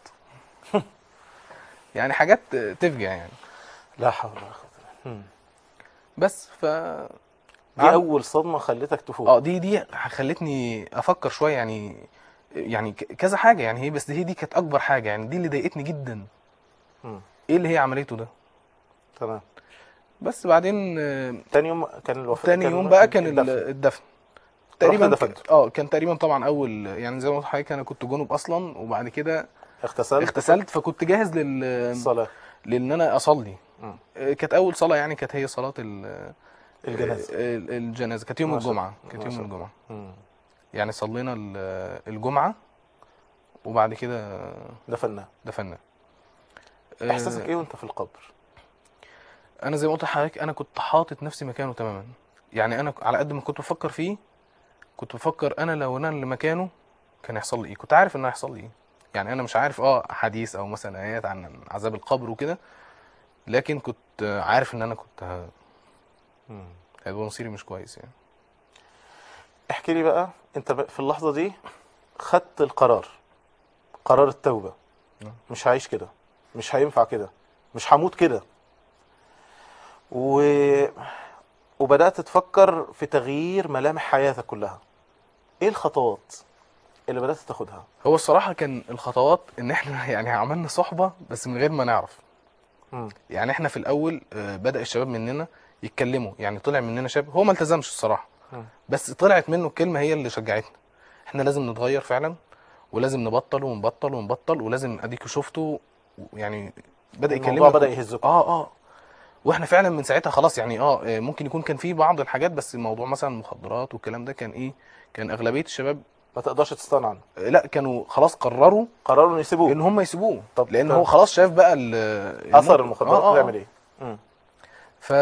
يعني حاجات تفجع يعني لا حول ولا قوه إلا بالله. بس ف دي اول صدمه خلتك تفوق اه دي دي خلتني افكر شويه يعني يعني ك- كذا حاجه يعني هي بس هي دي كانت اكبر حاجه يعني دي اللي ضايقتني جدا مم. ايه اللي هي عملته ده تمام بس بعدين آه، تاني يوم كان الوفاه تاني كان يوم بقى كان ال- الدفن. الدفن تقريبا ك- دفنته. اه كان تقريبا طبعا اول يعني زي ما قلت لحضرتك انا كنت جنوب اصلا وبعد كده اغتسلت اغتسلت فكنت جاهز لل الصلاه لان انا اصلي مم. آه، كانت اول صلاه يعني كانت هي صلاه ال- الجنازه آه، ال- الجنازه كانت يوم ما شاء الجمعه الله. كانت ما يوم شاء الله. الجمعه مم. يعني صلينا ال- الجمعه وبعد كده دفناه دفنا احساسك ايه وانت في القبر انا زي ما قلت لحضرتك انا كنت حاطط نفسي مكانه تماما يعني انا على قد ما كنت بفكر فيه كنت بفكر انا لو انا اللي مكانه كان هيحصل لي ايه كنت عارف ان هيحصل لي ايه يعني انا مش عارف اه حديث او مثلا ايات عن عذاب القبر وكده لكن كنت عارف ان انا كنت ه- مم. هيبقى مصيري مش كويس يعني احكي لي بقى انت بقى في اللحظه دي خدت القرار قرار التوبه نعم. مش هعيش كده مش هينفع كده مش هموت كده و... وبدات تفكر في تغيير ملامح حياتك كلها ايه الخطوات اللي بدات تاخدها هو الصراحه كان الخطوات ان احنا يعني عملنا صحبه بس من غير ما نعرف مم. يعني احنا في الاول آه، بدا الشباب مننا يتكلموا يعني طلع مننا شاب هو ما التزمش الصراحه مم. بس طلعت منه الكلمه هي اللي شجعتنا احنا لازم نتغير فعلا ولازم نبطل ونبطل ونبطل ولازم اديكوا شفتوا يعني بدا الموضوع يكلمنا بدا يهزكم اه اه واحنا فعلا من ساعتها خلاص يعني اه آه، ممكن يكون كان في بعض الحاجات بس الموضوع مثلا المخدرات والكلام ده كان ايه كان اغلبيه الشباب ما تقدرش تستغنى عنه آه، لا كانوا خلاص قرروا قرروا ان يسيبوه ان هم يسيبوه طب لان طب. هو خلاص شاف بقى ال- اثر الموقف. المخدرات آه، آه. بيعمل ايه مم. ف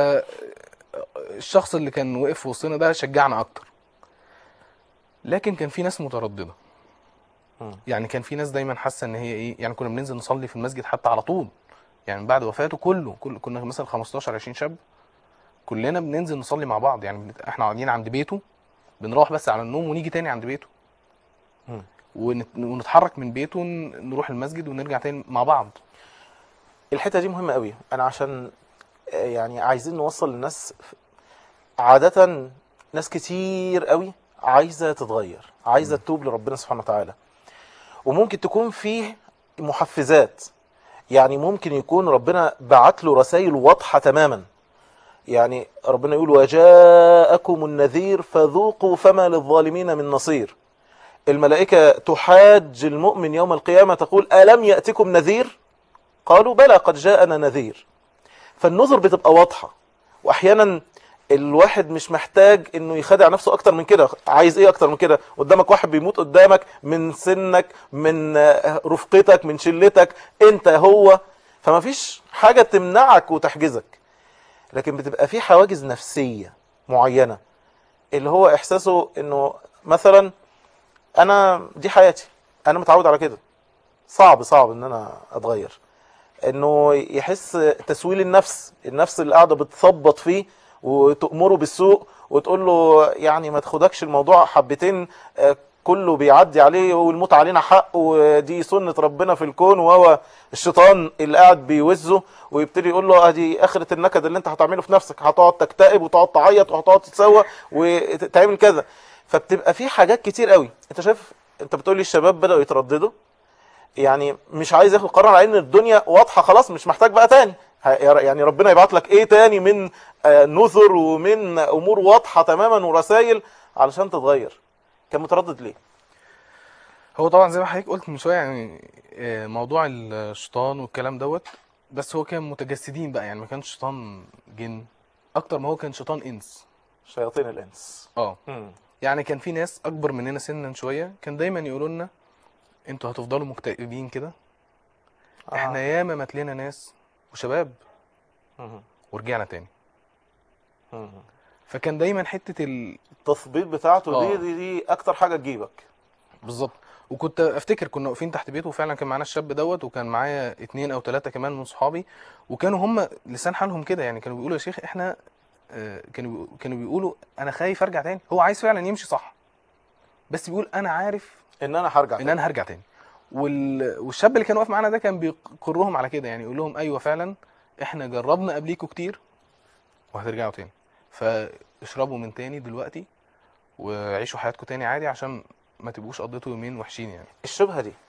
الشخص اللي كان واقف في وسطنا ده شجعنا اكتر لكن كان في ناس متردده مم. يعني كان في ناس دايما حاسه ان هي ايه يعني كنا بننزل نصلي في المسجد حتى على طول يعني من بعد وفاته كله كل كنا مثلا 15 20 شاب كلنا بننزل نصلي مع بعض يعني بنت- احنا قاعدين عند بيته بنروح بس على النوم ونيجي تاني عند بيته مم. ونت- ونتحرك من بيته ن- نروح المسجد ونرجع تاني مع بعض الحته دي مهمه قوي انا عشان آه، يعني عايزين نوصل للناس عاده ناس كتير قوي عايزه تتغير عايزه تتوب لربنا سبحانه وتعالى وممكن تكون فيه محفزات يعني ممكن يكون ربنا بعت له رسائل واضحه تماما يعني ربنا يقول وجاءكم النذير فذوقوا فما للظالمين من نصير الملائكه تحاج المؤمن يوم القيامه تقول الم ياتكم نذير قالوا بلى قد جاءنا نذير فالنذر بتبقى واضحة واحيانا الواحد مش محتاج انه يخدع نفسه اكتر من كده عايز ايه اكتر من كده قدامك واحد بيموت قدامك من سنك من آه، رفقتك من شلتك انت هو فما فيش حاجة تمنعك وتحجزك لكن بتبقى في حواجز نفسية معينة اللي هو احساسه انه مثلا انا دي حياتي انا متعود على كده صعب صعب ان انا اتغير انه يحس تسويل النفس النفس اللي قاعده بتثبط فيه وتأمره بالسوء وتقول له يعني ما تاخدكش الموضوع حبتين آه، كله بيعدي عليه والموت علينا حق ودي سنة ربنا في الكون وهو الشيطان اللي قاعد بيوزه ويبتدي يقول له ادي اخرة النكد اللي انت هتعمله في نفسك هتقعد تكتئب وتقعد تعيط وهتقعد تتسوى وتعمل كذا فبتبقى في حاجات كتير قوي انت شايف انت بتقول لي الشباب بدأوا يترددوا يعني مش عايز ياخد قرار على ان الدنيا واضحه خلاص مش محتاج بقى تاني ه- يعني ربنا يبعت لك ايه تاني من آه، نذر ومن امور واضحه تماما ورسائل علشان تتغير كان متردد ليه هو طبعا زي ما حضرتك قلت من شويه يعني آه، موضوع الشيطان والكلام دوت بس هو كان متجسدين بقى يعني ما كانش شيطان جن اكتر ما هو كان شيطان انس شياطين الانس اه مم. يعني كان في ناس اكبر مننا سنا شويه كان دايما يقولوا لنا انتوا هتفضلوا مكتئبين كده احنا ياما مات لنا ناس وشباب مم. ورجعنا تاني مم. فكان دايما حته ال... التثبيط بتاعته دي, آه. دي دي اكتر حاجه تجيبك بالظبط وكنت افتكر كنا واقفين تحت بيته وفعلا كان معانا الشاب دوت وكان معايا اتنين او تلاتة كمان من صحابي وكانوا هم لسان حالهم كده يعني كانوا بيقولوا يا شيخ احنا آه، كانوا بيقو- كانوا بيقولوا انا خايف ارجع تاني هو عايز فعلا يمشي صح بس بيقول انا عارف ان انا هرجع ان انا هرجع تاني وال... والشاب اللي كان واقف معانا ده كان بيقرهم على كده يعني يقول لهم ايوه فعلا احنا جربنا قبليكوا كتير وهترجعوا تاني فاشربوا من تاني دلوقتي وعيشوا حياتكم تاني عادي عشان ما تبقوش قضيتوا يومين وحشين يعني الشبهه دي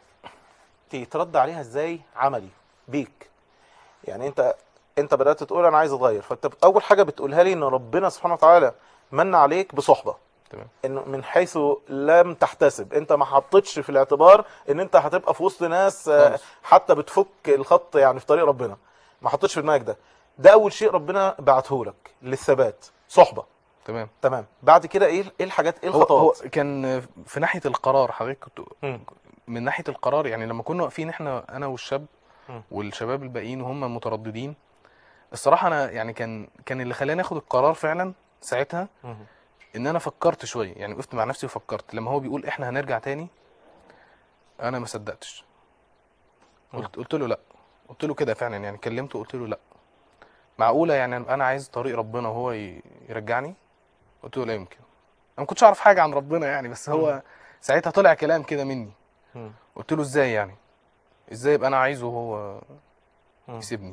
تترد عليها ازاي عملي بيك يعني انت انت بدات تقول انا عايز اتغير فانت اول حاجه بتقولها لي ان ربنا سبحانه وتعالى من عليك بصحبه تمام انه من حيث لم تحتسب انت ما حطيتش في الاعتبار ان انت هتبقى في وسط ناس آه، خالص. حتى بتفك الخط يعني في طريق ربنا ما حطيتش في دماغك ده ده اول شيء ربنا بعته لك للثبات صحبه تمام تمام بعد كده ايه ايه الحاجات ايه هو, هو الخطوات كان في ناحيه القرار حضرتك كنت مم. من ناحيه القرار يعني لما كنا واقفين احنا انا والشاب مم. والشباب الباقيين وهم مترددين الصراحه انا يعني كان كان اللي خلاني اخد القرار فعلا ساعتها مم. ان انا فكرت شويه يعني وقفت مع نفسي وفكرت لما هو بيقول احنا هنرجع تاني انا ما صدقتش قلت قلت له لا قلت له كده فعلا يعني كلمته قلت له لا معقوله يعني انا عايز طريق ربنا وهو ي- يرجعني قلت له لا يمكن انا ما كنتش اعرف حاجه عن ربنا يعني بس هو ساعتها طلع كلام كده مني مم. قلت له ازاي يعني ازاي يبقى انا عايزه وهو مم. يسيبني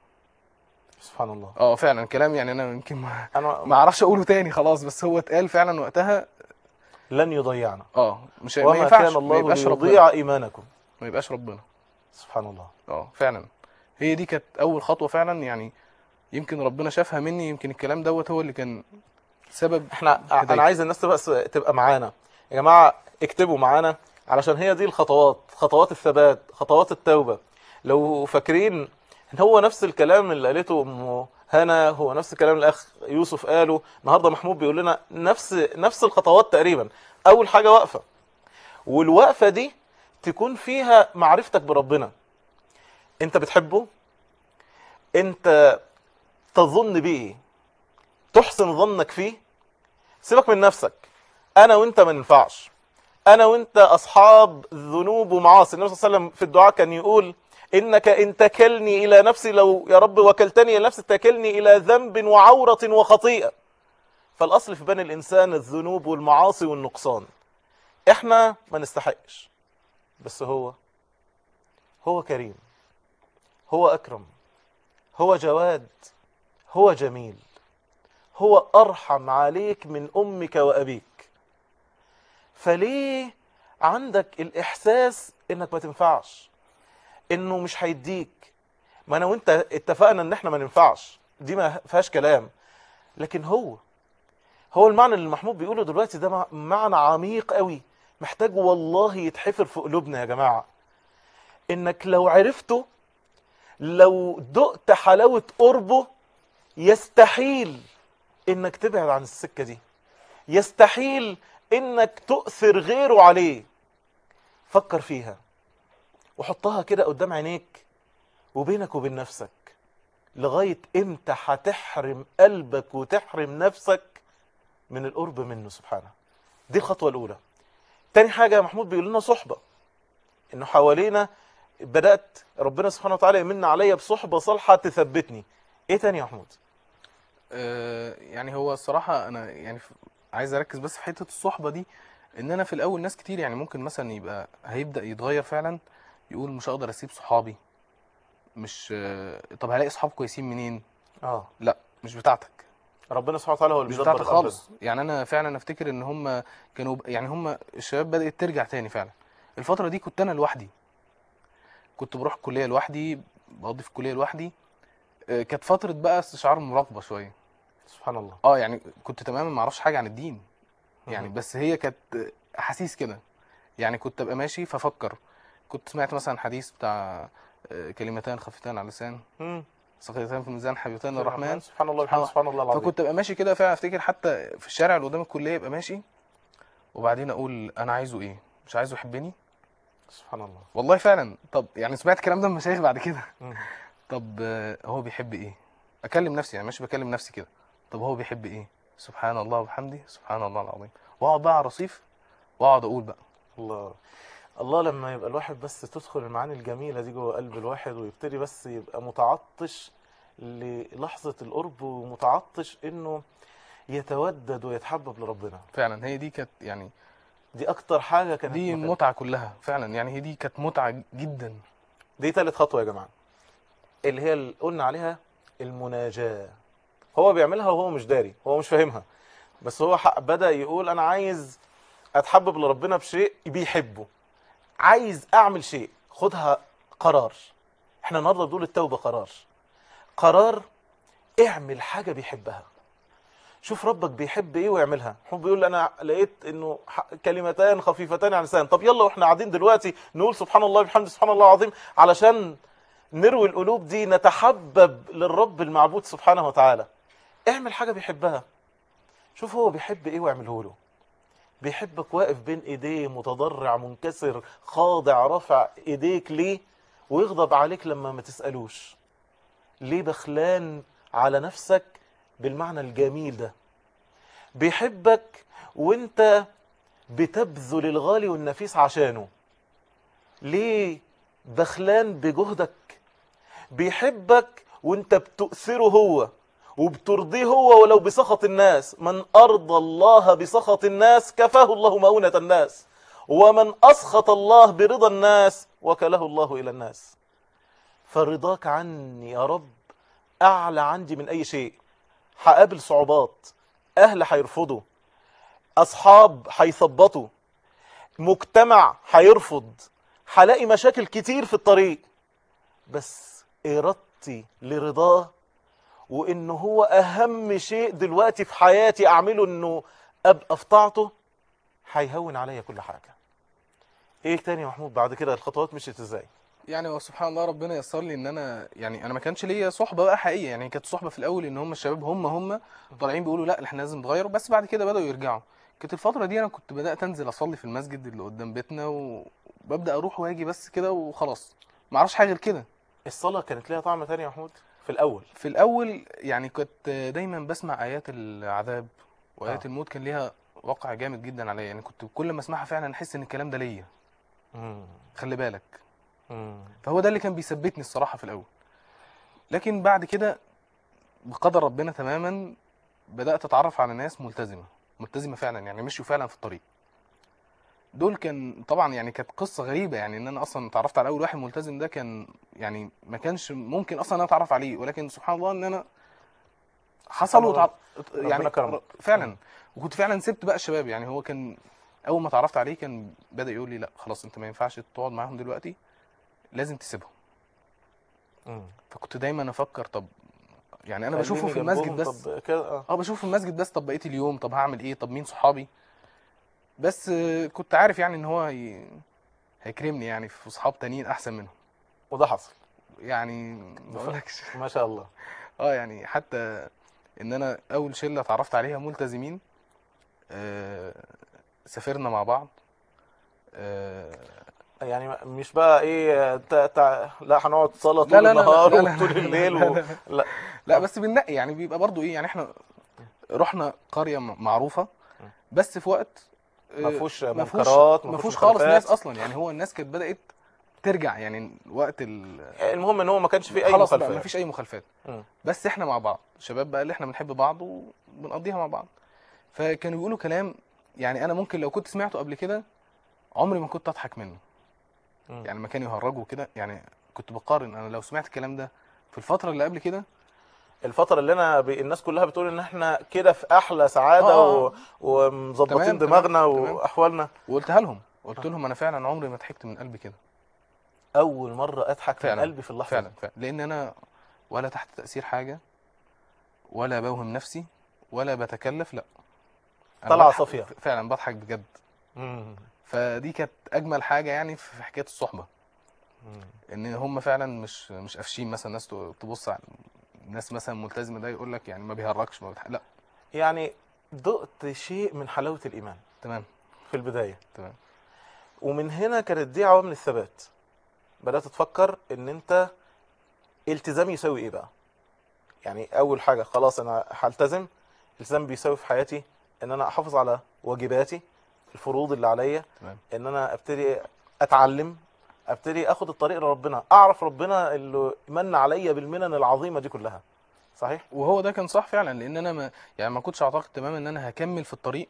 سبحان الله اه فعلا كلام يعني انا يمكن ما انا ما اعرفش اقوله تاني خلاص بس هو اتقال فعلا وقتها لن يضيعنا اه مش ما وما ينفعش كان ما الله يبقاش ربنا ليضيع ايمانكم ما يبقاش ربنا سبحان الله اه فعلا هي دي كانت اول خطوه فعلا يعني يمكن ربنا شافها مني يمكن الكلام دوت هو اللي كان سبب احنا هداية. انا عايز الناس تبقى تبقى معانا يا جماعه اكتبوا معانا علشان هي دي الخطوات خطوات الثبات خطوات التوبه لو فاكرين ان هو نفس الكلام اللي قالته ام هنا هو نفس الكلام اللي الاخ يوسف قاله النهارده محمود بيقول لنا نفس نفس الخطوات تقريبا اول حاجه واقفه والوقفه دي تكون فيها معرفتك بربنا انت بتحبه انت تظن بيه إيه؟ تحسن ظنك فيه سيبك من نفسك انا وانت ما ننفعش انا وانت اصحاب ذنوب ومعاصي النبي صلى الله عليه وسلم في الدعاء كان يقول انك ان تكلني الى نفسي لو يا رب وكلتني الى نفسي تكلني الى ذنب وعوره وخطيئه فالاصل في بني الانسان الذنوب والمعاصي والنقصان احنا ما نستحقش بس هو هو كريم هو اكرم هو جواد هو جميل هو ارحم عليك من امك وابيك فليه عندك الاحساس انك ما تنفعش انه مش هيديك ما انا وانت اتفقنا ان احنا ما ننفعش دي ما فيهاش كلام لكن هو هو المعنى اللي محمود بيقوله دلوقتي ده مع- معنى عميق قوي محتاج والله يتحفر في قلوبنا يا جماعه انك لو عرفته لو دقت حلاوه قربه يستحيل انك تبعد عن السكه دي يستحيل انك تؤثر غيره عليه فكر فيها وحطها كده قدام عينيك وبينك وبين نفسك لغايه امتى هتحرم قلبك وتحرم نفسك من القرب منه سبحانه دي الخطوه الاولى تاني حاجه محمود بيقول لنا صحبه انه حوالينا بدات ربنا سبحانه وتعالى يمن عليا بصحبه صالحه تثبتني ايه تاني يا محمود آه، يعني هو الصراحة أنا يعني ف- عايز أركز بس في حتة الصحبة دي إن أنا في الأول ناس كتير يعني ممكن مثلا يبقى هيبدأ يتغير فعلا يقول مش هقدر أسيب صحابي مش آه، طب هلاقي صحاب كويسين منين؟ اه لا مش بتاعتك ربنا سبحانه وتعالى هو اللي مش بيدبر بتاعتك الأمر خالص يعني أنا فعلا أفتكر إن هم كانوا يعني هم الشباب بدأت ترجع تاني فعلا الفترة دي كنت أنا لوحدي كنت بروح الكلية لوحدي بقضي في الكلية لوحدي آه، كانت فترة بقى استشعار مراقبة شوية سبحان الله اه يعني كنت تماما ما اعرفش حاجه عن الدين يعني مهم. بس هي كانت احاسيس كده يعني كنت ابقى ماشي فافكر كنت سمعت مثلا حديث بتاع آه، كلمتان خفيفتان على اللسان مم. ثقيلتان في الميزان حبيبتان للرحمن سبحان الله سبحان سبحان, سبحان الله العظيم فكنت ابقى ماشي كده فعلا افتكر حتى في الشارع اللي قدام الكليه ابقى ماشي وبعدين اقول انا عايزه ايه مش عايزه يحبني سبحان الله والله فعلا طب يعني سمعت الكلام ده من مشايخ بعد كده مم. طب آه، هو بيحب ايه اكلم نفسي يعني ماشي بكلم نفسي كده طب هو بيحب ايه سبحان الله وبحمده سبحان الله العظيم واقعد بقى على الرصيف واقعد اقول بقى الله الله لما يبقى الواحد بس تدخل المعاني الجميلة دي جوه قلب الواحد ويبتدي بس يبقى متعطش للحظة القرب ومتعطش انه يتودد ويتحبب لربنا فعلا هي دي كانت يعني دي اكتر حاجه كانت دي مفيدة. المتعه كلها فعلا يعني هي دي كانت متعه جدا دي تالت خطوه يا جماعه اللي هي اللي قلنا عليها المناجاه هو بيعملها وهو مش داري هو مش فاهمها بس هو ح- بدا يقول انا عايز اتحبب لربنا بشيء بيحبه عايز اعمل شيء خدها قرار احنا النهارده بنقول التوبه قرار قرار اعمل حاجه بيحبها شوف ربك بيحب ايه واعملها هو بيقول انا لقيت انه ح- كلمتان خفيفتان على اللسان طب يلا واحنا قاعدين دلوقتي نقول سبحان الله بحمد سبحان الله العظيم علشان نروي القلوب دي نتحبب للرب المعبود سبحانه وتعالى اعمل حاجه بيحبها شوف هو بيحب ايه واعمله له بيحبك واقف بين ايديه متضرع منكسر خاضع رافع ايديك ليه ويغضب عليك لما ما تسالوش ليه بخلان على نفسك بالمعنى الجميل ده بيحبك وانت بتبذل الغالي والنفيس عشانه ليه بخلان بجهدك بيحبك وانت بتؤثره هو وبترضيه هو ولو بسخط الناس من أرضى الله بسخط الناس كفاه الله مؤونة الناس ومن أسخط الله برضا الناس وكله الله إلى الناس فرضاك عني يا رب أعلى عندي من أي شيء هقابل صعوبات أهل هيرفضوا أصحاب هيثبطوا مجتمع هيرفض هلاقي مشاكل كتير في الطريق بس إرادتي لرضاه وإنه هو أهم شيء دلوقتي في حياتي أعمله إنه أبقى في طاعته هيهون عليا كل حاجة إيه تاني يا محمود بعد كده الخطوات مشيت إزاي يعني هو سبحان الله ربنا يسر لي ان انا يعني انا ما كانش ليا صحبه بقى حقيقيه يعني كانت صحبه في الاول ان هم الشباب هم هم طالعين بيقولوا لا احنا لازم نتغير بس بعد كده بداوا يرجعوا كانت الفتره دي انا كنت بدات انزل اصلي في المسجد اللي قدام بيتنا وببدا اروح واجي بس كده وخلاص ما اعرفش حاجه غير كده الصلاة كانت ليها طعم تاني يا محمود في الأول في الاول يعني كنت دايما بسمع ايات العذاب وايات آه. الموت كان ليها وقع جامد جدا عليا يعني كنت كل ما اسمعها فعلا احس ان الكلام ده ليا مم. خلي بالك مم. فهو ده اللي كان بيثبتني الصراحه في الاول لكن بعد كده بقدر ربنا تماما بدات اتعرف على ناس ملتزمه ملتزمه فعلا يعني مشوا فعلا في الطريق دول كان طبعا يعني كانت قصه غريبه يعني ان انا اصلا اتعرفت على اول واحد ملتزم ده كان يعني ما كانش ممكن اصلا انا اتعرف عليه ولكن سبحان الله ان انا حصل سبحان وتع... ربنا يعني كرمك. فعلا وكنت فعلا سبت بقى الشباب يعني هو كان اول ما اتعرفت عليه كان بدا يقول لي لا خلاص انت ما ينفعش تقعد معاهم دلوقتي لازم تسيبهم مم. فكنت دايما افكر طب يعني انا بشوفه خليني في المسجد جنبهم، بس طب كده اه اه بشوفه في المسجد بس طب بقيه اليوم طب هعمل ايه طب مين صحابي بس آه، كنت عارف يعني ان هو ي... هيكرمني يعني في صحاب تانيين احسن منهم وده حصل يعني ما اقولكش ما شاء الله اه يعني حتى ان انا اول شله اتعرفت عليها ملتزمين آه سافرنا مع بعض آه يعني ما- مش بقى ايه تا تا لا هنقعد صلاة طول لا لا لا النهار لا لا وطول لا الليل لا و... لا. لا لا بس بننقي يعني بيبقى برضو ايه يعني احنا رحنا قريه م- معروفه بس في وقت آه، ما فيهوش ما فيهوش منكرات ما فيهوش فيهوش خالص ناس مخالفات. اصلا يعني هو الناس كانت بدات ترجع يعني وقت ال المهم ان هو ما كانش فيه اي خلاص بقى مخالفة ما يعني. فيش اي مخالفات مم. بس احنا مع بعض الشباب بقى اللي احنا بنحب بعض وبنقضيها مع بعض فكانوا بيقولوا كلام يعني انا ممكن لو كنت سمعته قبل كده عمري ما كنت اضحك منه مم. يعني لما كانوا يهرجوا كده يعني كنت بقارن انا لو سمعت الكلام ده في الفتره اللي قبل كده الفترة اللي انا ب... الناس كلها بتقول ان احنا كده في احلى سعادة آه، و... آه. ومظبطين تمام، دماغنا تمام، تمام. واحوالنا وقلتها لهم قلت لهم انا فعلا عمري ما ضحكت من قلبي كده اول مرة اضحك من فعلا قلبي في اللحظة فعلا دي. فعلا لان انا ولا تحت تاثير حاجه ولا بوهم نفسي ولا بتكلف لا أنا طلعة بضحك- صافية. فعلا بضحك بجد مم. فدي كانت اجمل حاجه يعني في حكايه الصحبه مم. ان هم فعلا مش مش قافشين مثلا ناس تبص على ناس مثلا ملتزمه ده يقول لك يعني ما بيهرجش ما بيضحك لا يعني دقت شيء من حلاوة الايمان تمام في البداية تمام ومن هنا كانت دي عوامل الثبات بدأت تفكر ان انت التزام يساوي ايه بقى يعني اول حاجة خلاص انا هلتزم التزام بيساوي في حياتي ان انا احافظ على واجباتي الفروض اللي عليا تمام ان انا ابتدي اتعلم ابتدي اخد الطريق لربنا اعرف ربنا اللي من عليا بالمنن العظيمة دي كلها صحيح وهو ده كان صح فعلا لان انا ما يعني ما كنتش اعتقد تماما ان انا هكمل في الطريق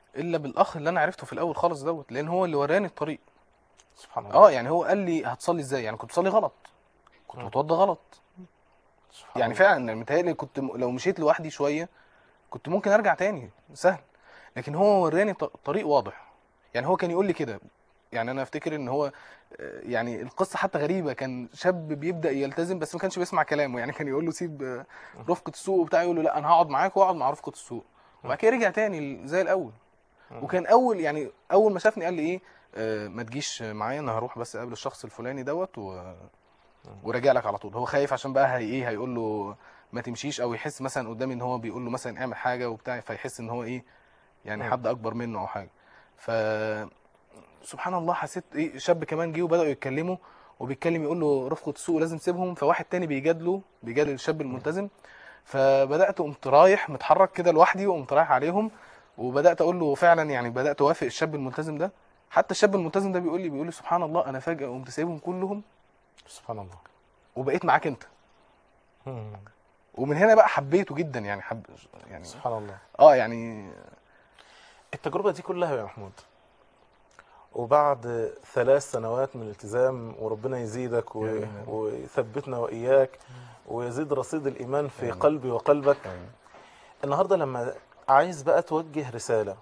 الا بالاخ اللي انا عرفته في الاول خالص دوت لان هو اللي وراني الطريق سبحان الله اه يعني هو قال لي هتصلي ازاي يعني كنت بصلي غلط كنت مم. بتوضى غلط سبحان يعني الله. فعلا متهيألي كنت م- لو مشيت لوحدي شويه كنت ممكن ارجع تاني سهل لكن هو وراني ط- طريق واضح يعني هو كان يقول لي كده يعني انا افتكر ان هو آه، يعني القصه حتى غريبه كان شاب بيبدا يلتزم بس ما كانش بيسمع كلامه يعني كان يقول له سيب آه، رفقه السوق وبتاع يقول له لا انا هقعد معاك واقعد مع رفقه السوق وبعد كده رجع تاني زي الاول مم. وكان اول يعني اول ما شافني قال لي ايه آه ما تجيش معايا انا هروح بس اقابل الشخص الفلاني دوت و... وراجع لك على طول هو خايف عشان بقى هي ايه هيقول له ما تمشيش او يحس مثلا قدامي ان هو بيقول له مثلا اعمل حاجه وبتاع فيحس ان هو ايه يعني مم. حد اكبر منه او حاجه ف سبحان الله حسيت ايه شاب كمان جه وبداوا يتكلموا وبيتكلم يقول له رفقه السوق لازم تسيبهم فواحد تاني بيجادله بيجادل الشاب الملتزم فبدات قمت رايح متحرك كده لوحدي وقمت رايح عليهم وبدات اقول له فعلا يعني بدات اوافق الشاب الملتزم ده حتى الشاب الملتزم ده بيقول لي بيقول لي سبحان الله انا فجاه قمت سايبهم كلهم سبحان الله وبقيت معاك انت مم. ومن هنا بقى حبيته جدا يعني حب يعني سبحان الله اه يعني التجربة دي كلها يا محمود وبعد ثلاث سنوات من الالتزام وربنا يزيدك و... آمين. ويثبتنا وإياك ويزيد رصيد الإيمان في قلبي وقلبك النهاردة لما عايز بقى توجه رسالة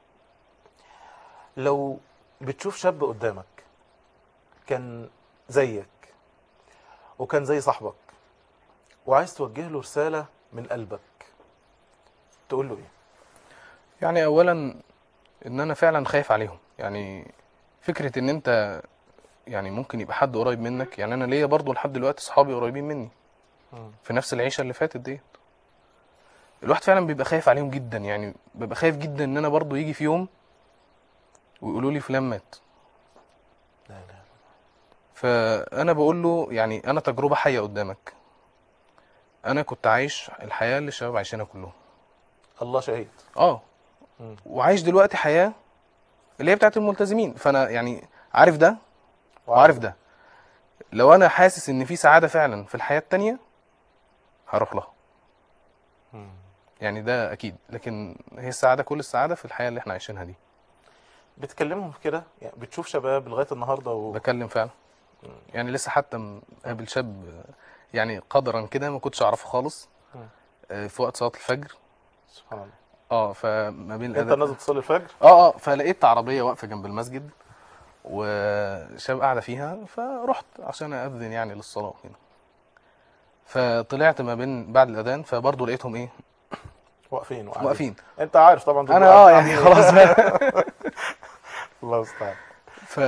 لو بتشوف شاب قدامك كان زيك وكان زي صاحبك وعايز توجه له رسالة من قلبك تقول له ايه يعني اولا ان انا فعلا خايف عليهم يعني فكره ان انت يعني ممكن يبقى حد قريب منك يعني انا ليا برضو لحد دلوقتي صحابي قريبين مني مم. في نفس العيشه اللي فاتت ديت الواحد فعلا بيبقى خايف عليهم جدا يعني ببقى خايف جدا ان انا برضو يجي في يوم ويقولوا لي فلان مات لا لا فانا بقول له يعني انا تجربه حيه قدامك انا كنت عايش الحياه اللي الشباب عايشينها كلهم الله شهيد اه مم. وعايش دلوقتي حياه اللي هي بتاعت الملتزمين فانا يعني عارف ده وعارف ده لو انا حاسس ان في سعاده فعلا في الحياه التانية هروح لها مم. يعني ده اكيد لكن هي السعاده كل السعاده في الحياه اللي احنا عايشينها دي بتكلمهم كده يعني بتشوف شباب لغايه النهارده و... بكلم فعلا يعني لسه حتى مقابل شاب يعني قدرا كده ما كنتش اعرفه خالص مم. آه، في وقت صلاه الفجر سبحان الله اه فما بين انت الأذان- نازل تصلي الفجر اه اه فلقيت عربيه واقفه جنب المسجد وشاب قاعده فيها فرحت عشان اذن يعني للصلاه هنا فطلعت ما بين بعد الاذان فبرضه لقيتهم ايه واقفين وقاعدين. واقفين انت عارف طبعا دول انا اه قاعدين. يعني خلاص بقى الله المستعان ف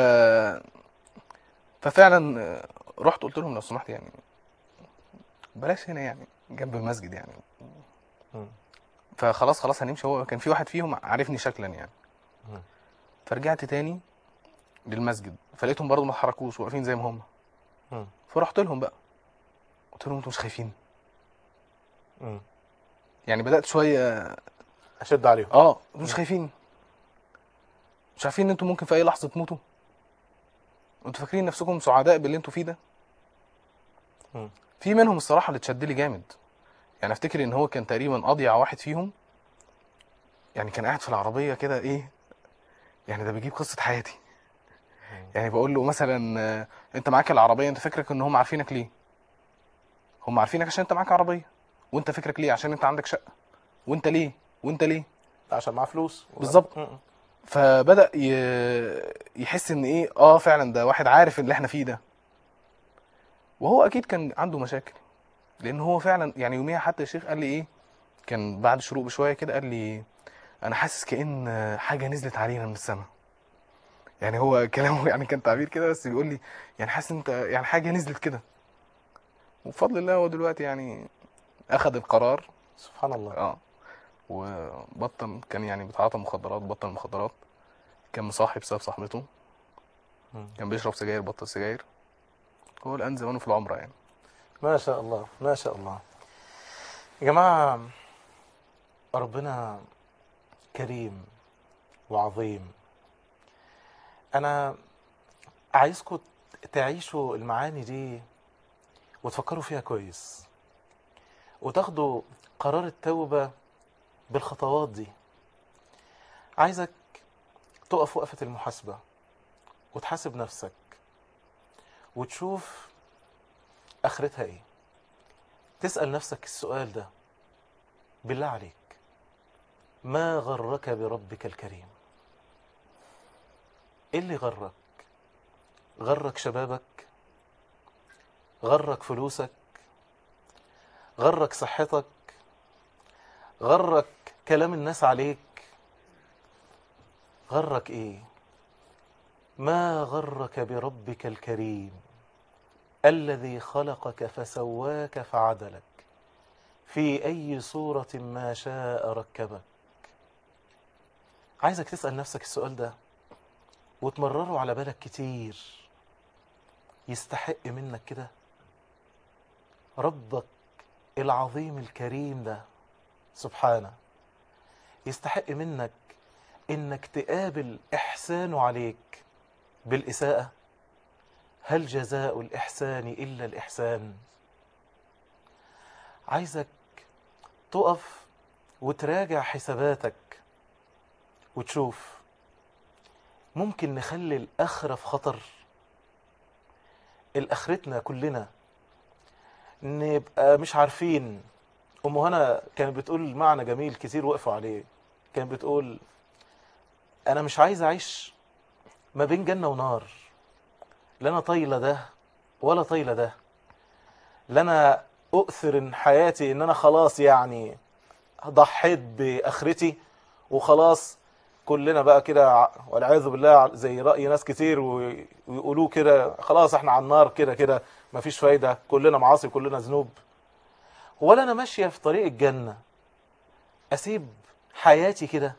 ففعلا آه، رحت قلت لهم لو سمحت يعني بلاش هنا يعني جنب المسجد يعني مم. فخلاص خلاص هنمشي هو كان في واحد فيهم عارفني شكلا يعني مم. فرجعت تاني للمسجد فلقيتهم برضه ما اتحركوش واقفين زي ما هم مم. فرحت لهم بقى قلت لهم انتوا مش خايفين مم. يعني بدات شويه اشد عليهم اه انتوا مش خايفين مش عارفين ان انتوا ممكن في اي لحظه تموتوا انتوا فاكرين نفسكم سعداء باللي انتوا فيه ده مم. في منهم الصراحه اللي اتشد لي جامد يعني افتكر ان هو كان تقريبا اضيع واحد فيهم يعني كان قاعد في العربيه كده ايه يعني ده بيجيب قصه حياتي يعني بقول له مثلا آه، انت معاك العربيه انت فاكرك ان هم عارفينك ليه هم عارفينك عشان انت معاك عربيه وانت فاكرك ليه عشان انت عندك شقه وانت ليه وانت ليه عشان معاه فلوس بالظبط. مم. فبدا ي- يحس ان ايه اه فعلا ده واحد عارف اللي احنا فيه ده وهو اكيد كان عنده مشاكل لان هو فعلا يعني يوميها حتى الشيخ قال لي ايه كان بعد شروق بشويه كده قال لي انا حاسس كان حاجه نزلت علينا من السماء يعني هو كلامه يعني كان تعبير كده بس بيقول لي يعني حاسس انت يعني حاجه نزلت كده وبفضل الله هو دلوقتي يعني اخذ القرار سبحان الله اه وبطل كان يعني بيتعاطى مخدرات بطل المخدرات كان مصاحب بسبب صاحبته مم. كان بيشرب سجاير بطل سجاير هو الان زمانه في العمره يعني ما شاء الله ما شاء الله يا جماعة ربنا كريم وعظيم أنا عايزكم تعيشوا المعاني دي وتفكروا فيها كويس وتاخدوا قرار التوبة بالخطوات دي عايزك تقف وقفة المحاسبة وتحاسب نفسك وتشوف آخرتها إيه تسأل نفسك السؤال ده بالله عليك ما غرك بربك الكريم ايه اللي غرك غرك شبابك غرك فلوسك غرك صحتك غرك كلام الناس عليك غرك ايه ما غرك بربك الكريم الذي خلقك فسواك فعدلك في اي صورة ما شاء ركبك عايزك تسأل نفسك السؤال ده وتمرره على بالك كتير يستحق منك كده ربك العظيم الكريم ده سبحانه يستحق منك انك تقابل احسانه عليك بالاساءة هل جزاء الاحسان الا الاحسان عايزك تقف وتراجع حساباتك وتشوف ممكن نخلي الآخرة في خطر الآخرتنا كلنا نبقى مش عارفين أم هنا كانت بتقول معنى جميل كتير وقفوا عليه كانت بتقول أنا مش عايز أعيش ما بين جنة ونار لا أنا طايلة ده ولا طايلة ده لا أنا أؤثر إن حياتي إن أنا خلاص يعني ضحيت بآخرتي وخلاص كلنا بقى كده ع- والعياذ بالله زي رأي ناس كتير و- ويقولوه كده خلاص احنا على النار كده كده مفيش فايدة كلنا معاصي كلنا ذنوب ولا انا ماشية في طريق الجنة اسيب حياتي كده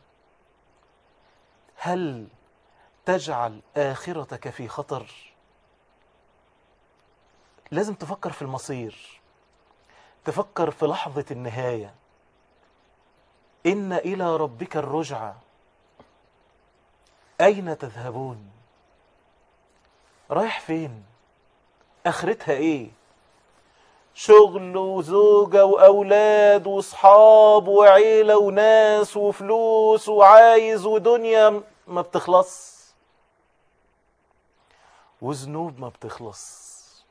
هل تجعل آخرتك في خطر لازم تفكر في المصير تفكر في لحظة النهاية إن إلى ربك الرجعى أين تذهبون رايح فين آخرتها إيه شغل وزوجة وأولاد وصحاب وعيلة وناس وفلوس وعايز ودنيا ما بتخلص وذنوب ما بتخلص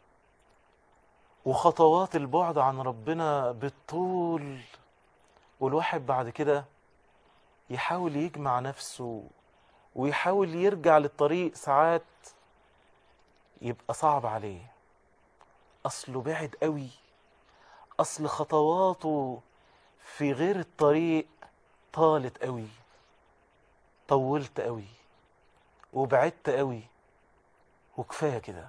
وخطوات البعد عن ربنا بالطول والواحد بعد كده يحاول يجمع نفسه ويحاول يرجع للطريق ساعات يبقى صعب عليه اصله بعد قوي اصل خطواته في غير الطريق طالت قوي طولت قوي وبعدت قوي وكفايه كده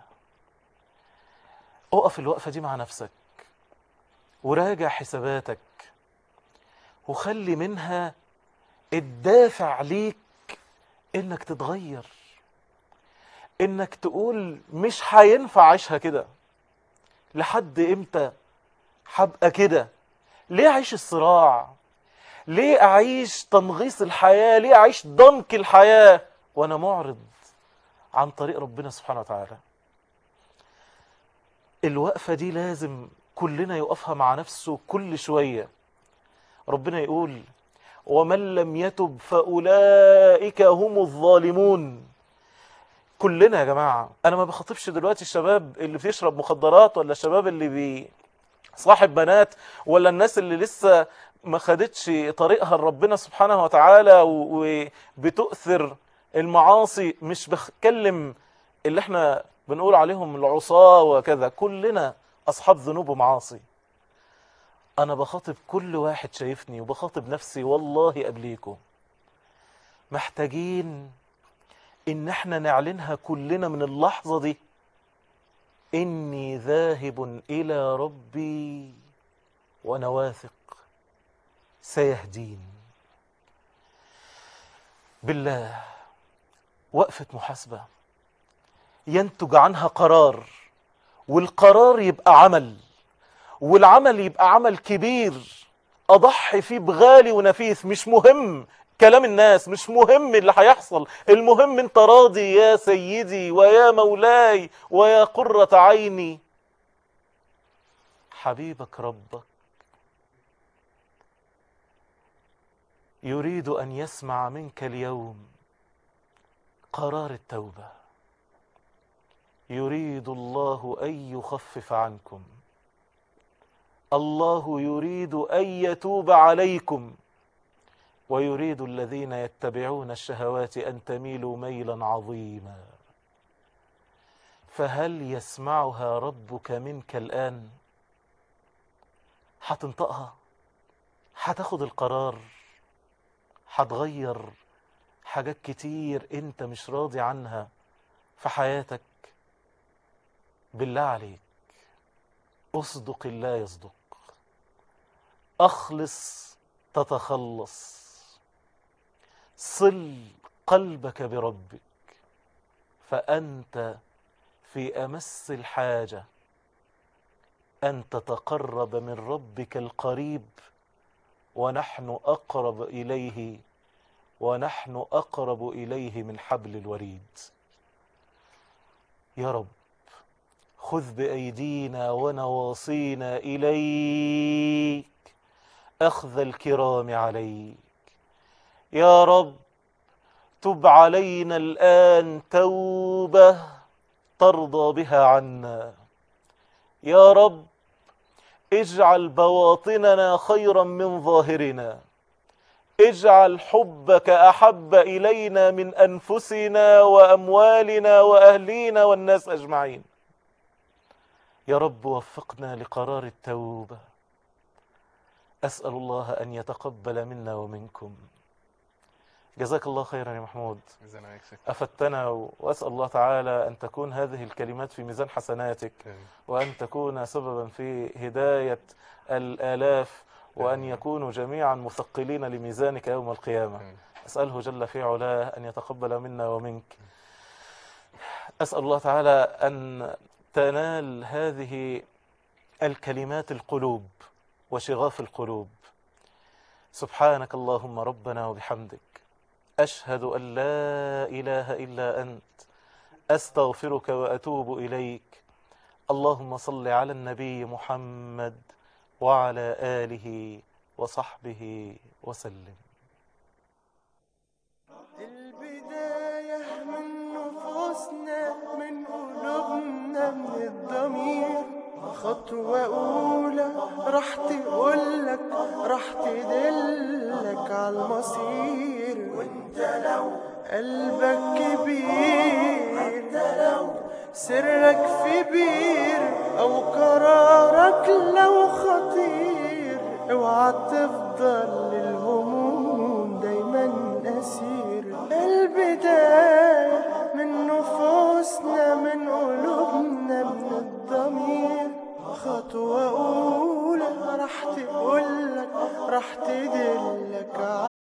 اقف الوقفه دي مع نفسك وراجع حساباتك وخلي منها الدافع ليك انك تتغير انك تقول مش هينفع اعيشها كده لحد امتى هبقى كده ليه اعيش الصراع ليه اعيش تنغيص الحياة ليه اعيش ضنك الحياة وانا معرض عن طريق ربنا سبحانه وتعالى الوقفة دي لازم كلنا يقفها مع نفسه كل شوية ربنا يقول ومن لم يتب فأولئك هم الظالمون كلنا يا جماعة أنا ما بخاطبش دلوقتي الشباب اللي بتشرب مخدرات ولا الشباب اللي بي صاحب بنات ولا الناس اللي لسه ما خدتش طريقها لربنا سبحانه وتعالى و- وبتؤثر المعاصي مش بتكلم اللي احنا بنقول عليهم العصاة وكذا كلنا أصحاب ذنوب ومعاصي أنا بخاطب كل واحد شايفني وبخاطب نفسي والله قبليكم محتاجين إن احنا نعلنها كلنا من اللحظة دي إني ذاهب إلى ربي وأنا واثق سيهدين بالله وقفة محاسبة ينتج عنها قرار والقرار يبقى عمل والعمل يبقى عمل كبير اضحي فيه بغالي ونفيس مش مهم كلام الناس مش مهم اللي هيحصل المهم انت راضي يا سيدي ويا مولاي ويا قرة عيني حبيبك ربك يريد ان يسمع منك اليوم قرار التوبة يريد الله أن يخفف عنكم الله يريد أن يتوب عليكم ويريد الذين يتبعون الشهوات أن تميلوا ميلا عظيما فهل يسمعها ربك منك الآن هتنطقها هتاخد القرار هتغير حاجات كتير انت مش راضي عنها في حياتك بالله عليك اصدق الله يصدق اخلص تتخلص صل قلبك بربك فانت في امس الحاجه ان تتقرب من ربك القريب ونحن اقرب اليه ونحن اقرب اليه من حبل الوريد يا رب خذ بايدينا ونواصينا اليك اخذ الكرام عليك يا رب تب علينا الان توبه ترضى بها عنا يا رب اجعل بواطننا خيرا من ظاهرنا اجعل حبك احب الينا من انفسنا واموالنا واهلينا والناس اجمعين يا رب وفقنا لقرار التوبه اسال الله ان يتقبل منا ومنكم جزاك الله خيرا يا محمود ميزان هيكسب. افدتنا واسال الله تعالى ان تكون هذه الكلمات في ميزان حسناتك آمين. وأن تكون سببا في هداية الآلاف وأن آمين. يكونوا جميعا مثقلين لميزانك يوم القيامة آمين. أسأله جل في علاه أن يتقبل منا ومنك أسأل الله تعالى أن تنال هذه الكلمات القلوب وشغاف القلوب سبحانك اللهم ربنا وبحمدك أشهد أن لا إله إلا أنت أستغفرك وأتوب إليك اللهم صل على النبي محمد وعلى آله وصحبه وسلم البداية من نفوسنا من قلوبنا من الضمير خطوة أولى راح تقولك راح تدلك على المصير وانت لو قلبك كبير حتى لو سرك في بير أو قرارك لو خطير اوعى تفضل للهموم دايما أسير البداية من نفوسنا من قلوبنا من الضمير خطوة أولى راح تقولك راح تدلك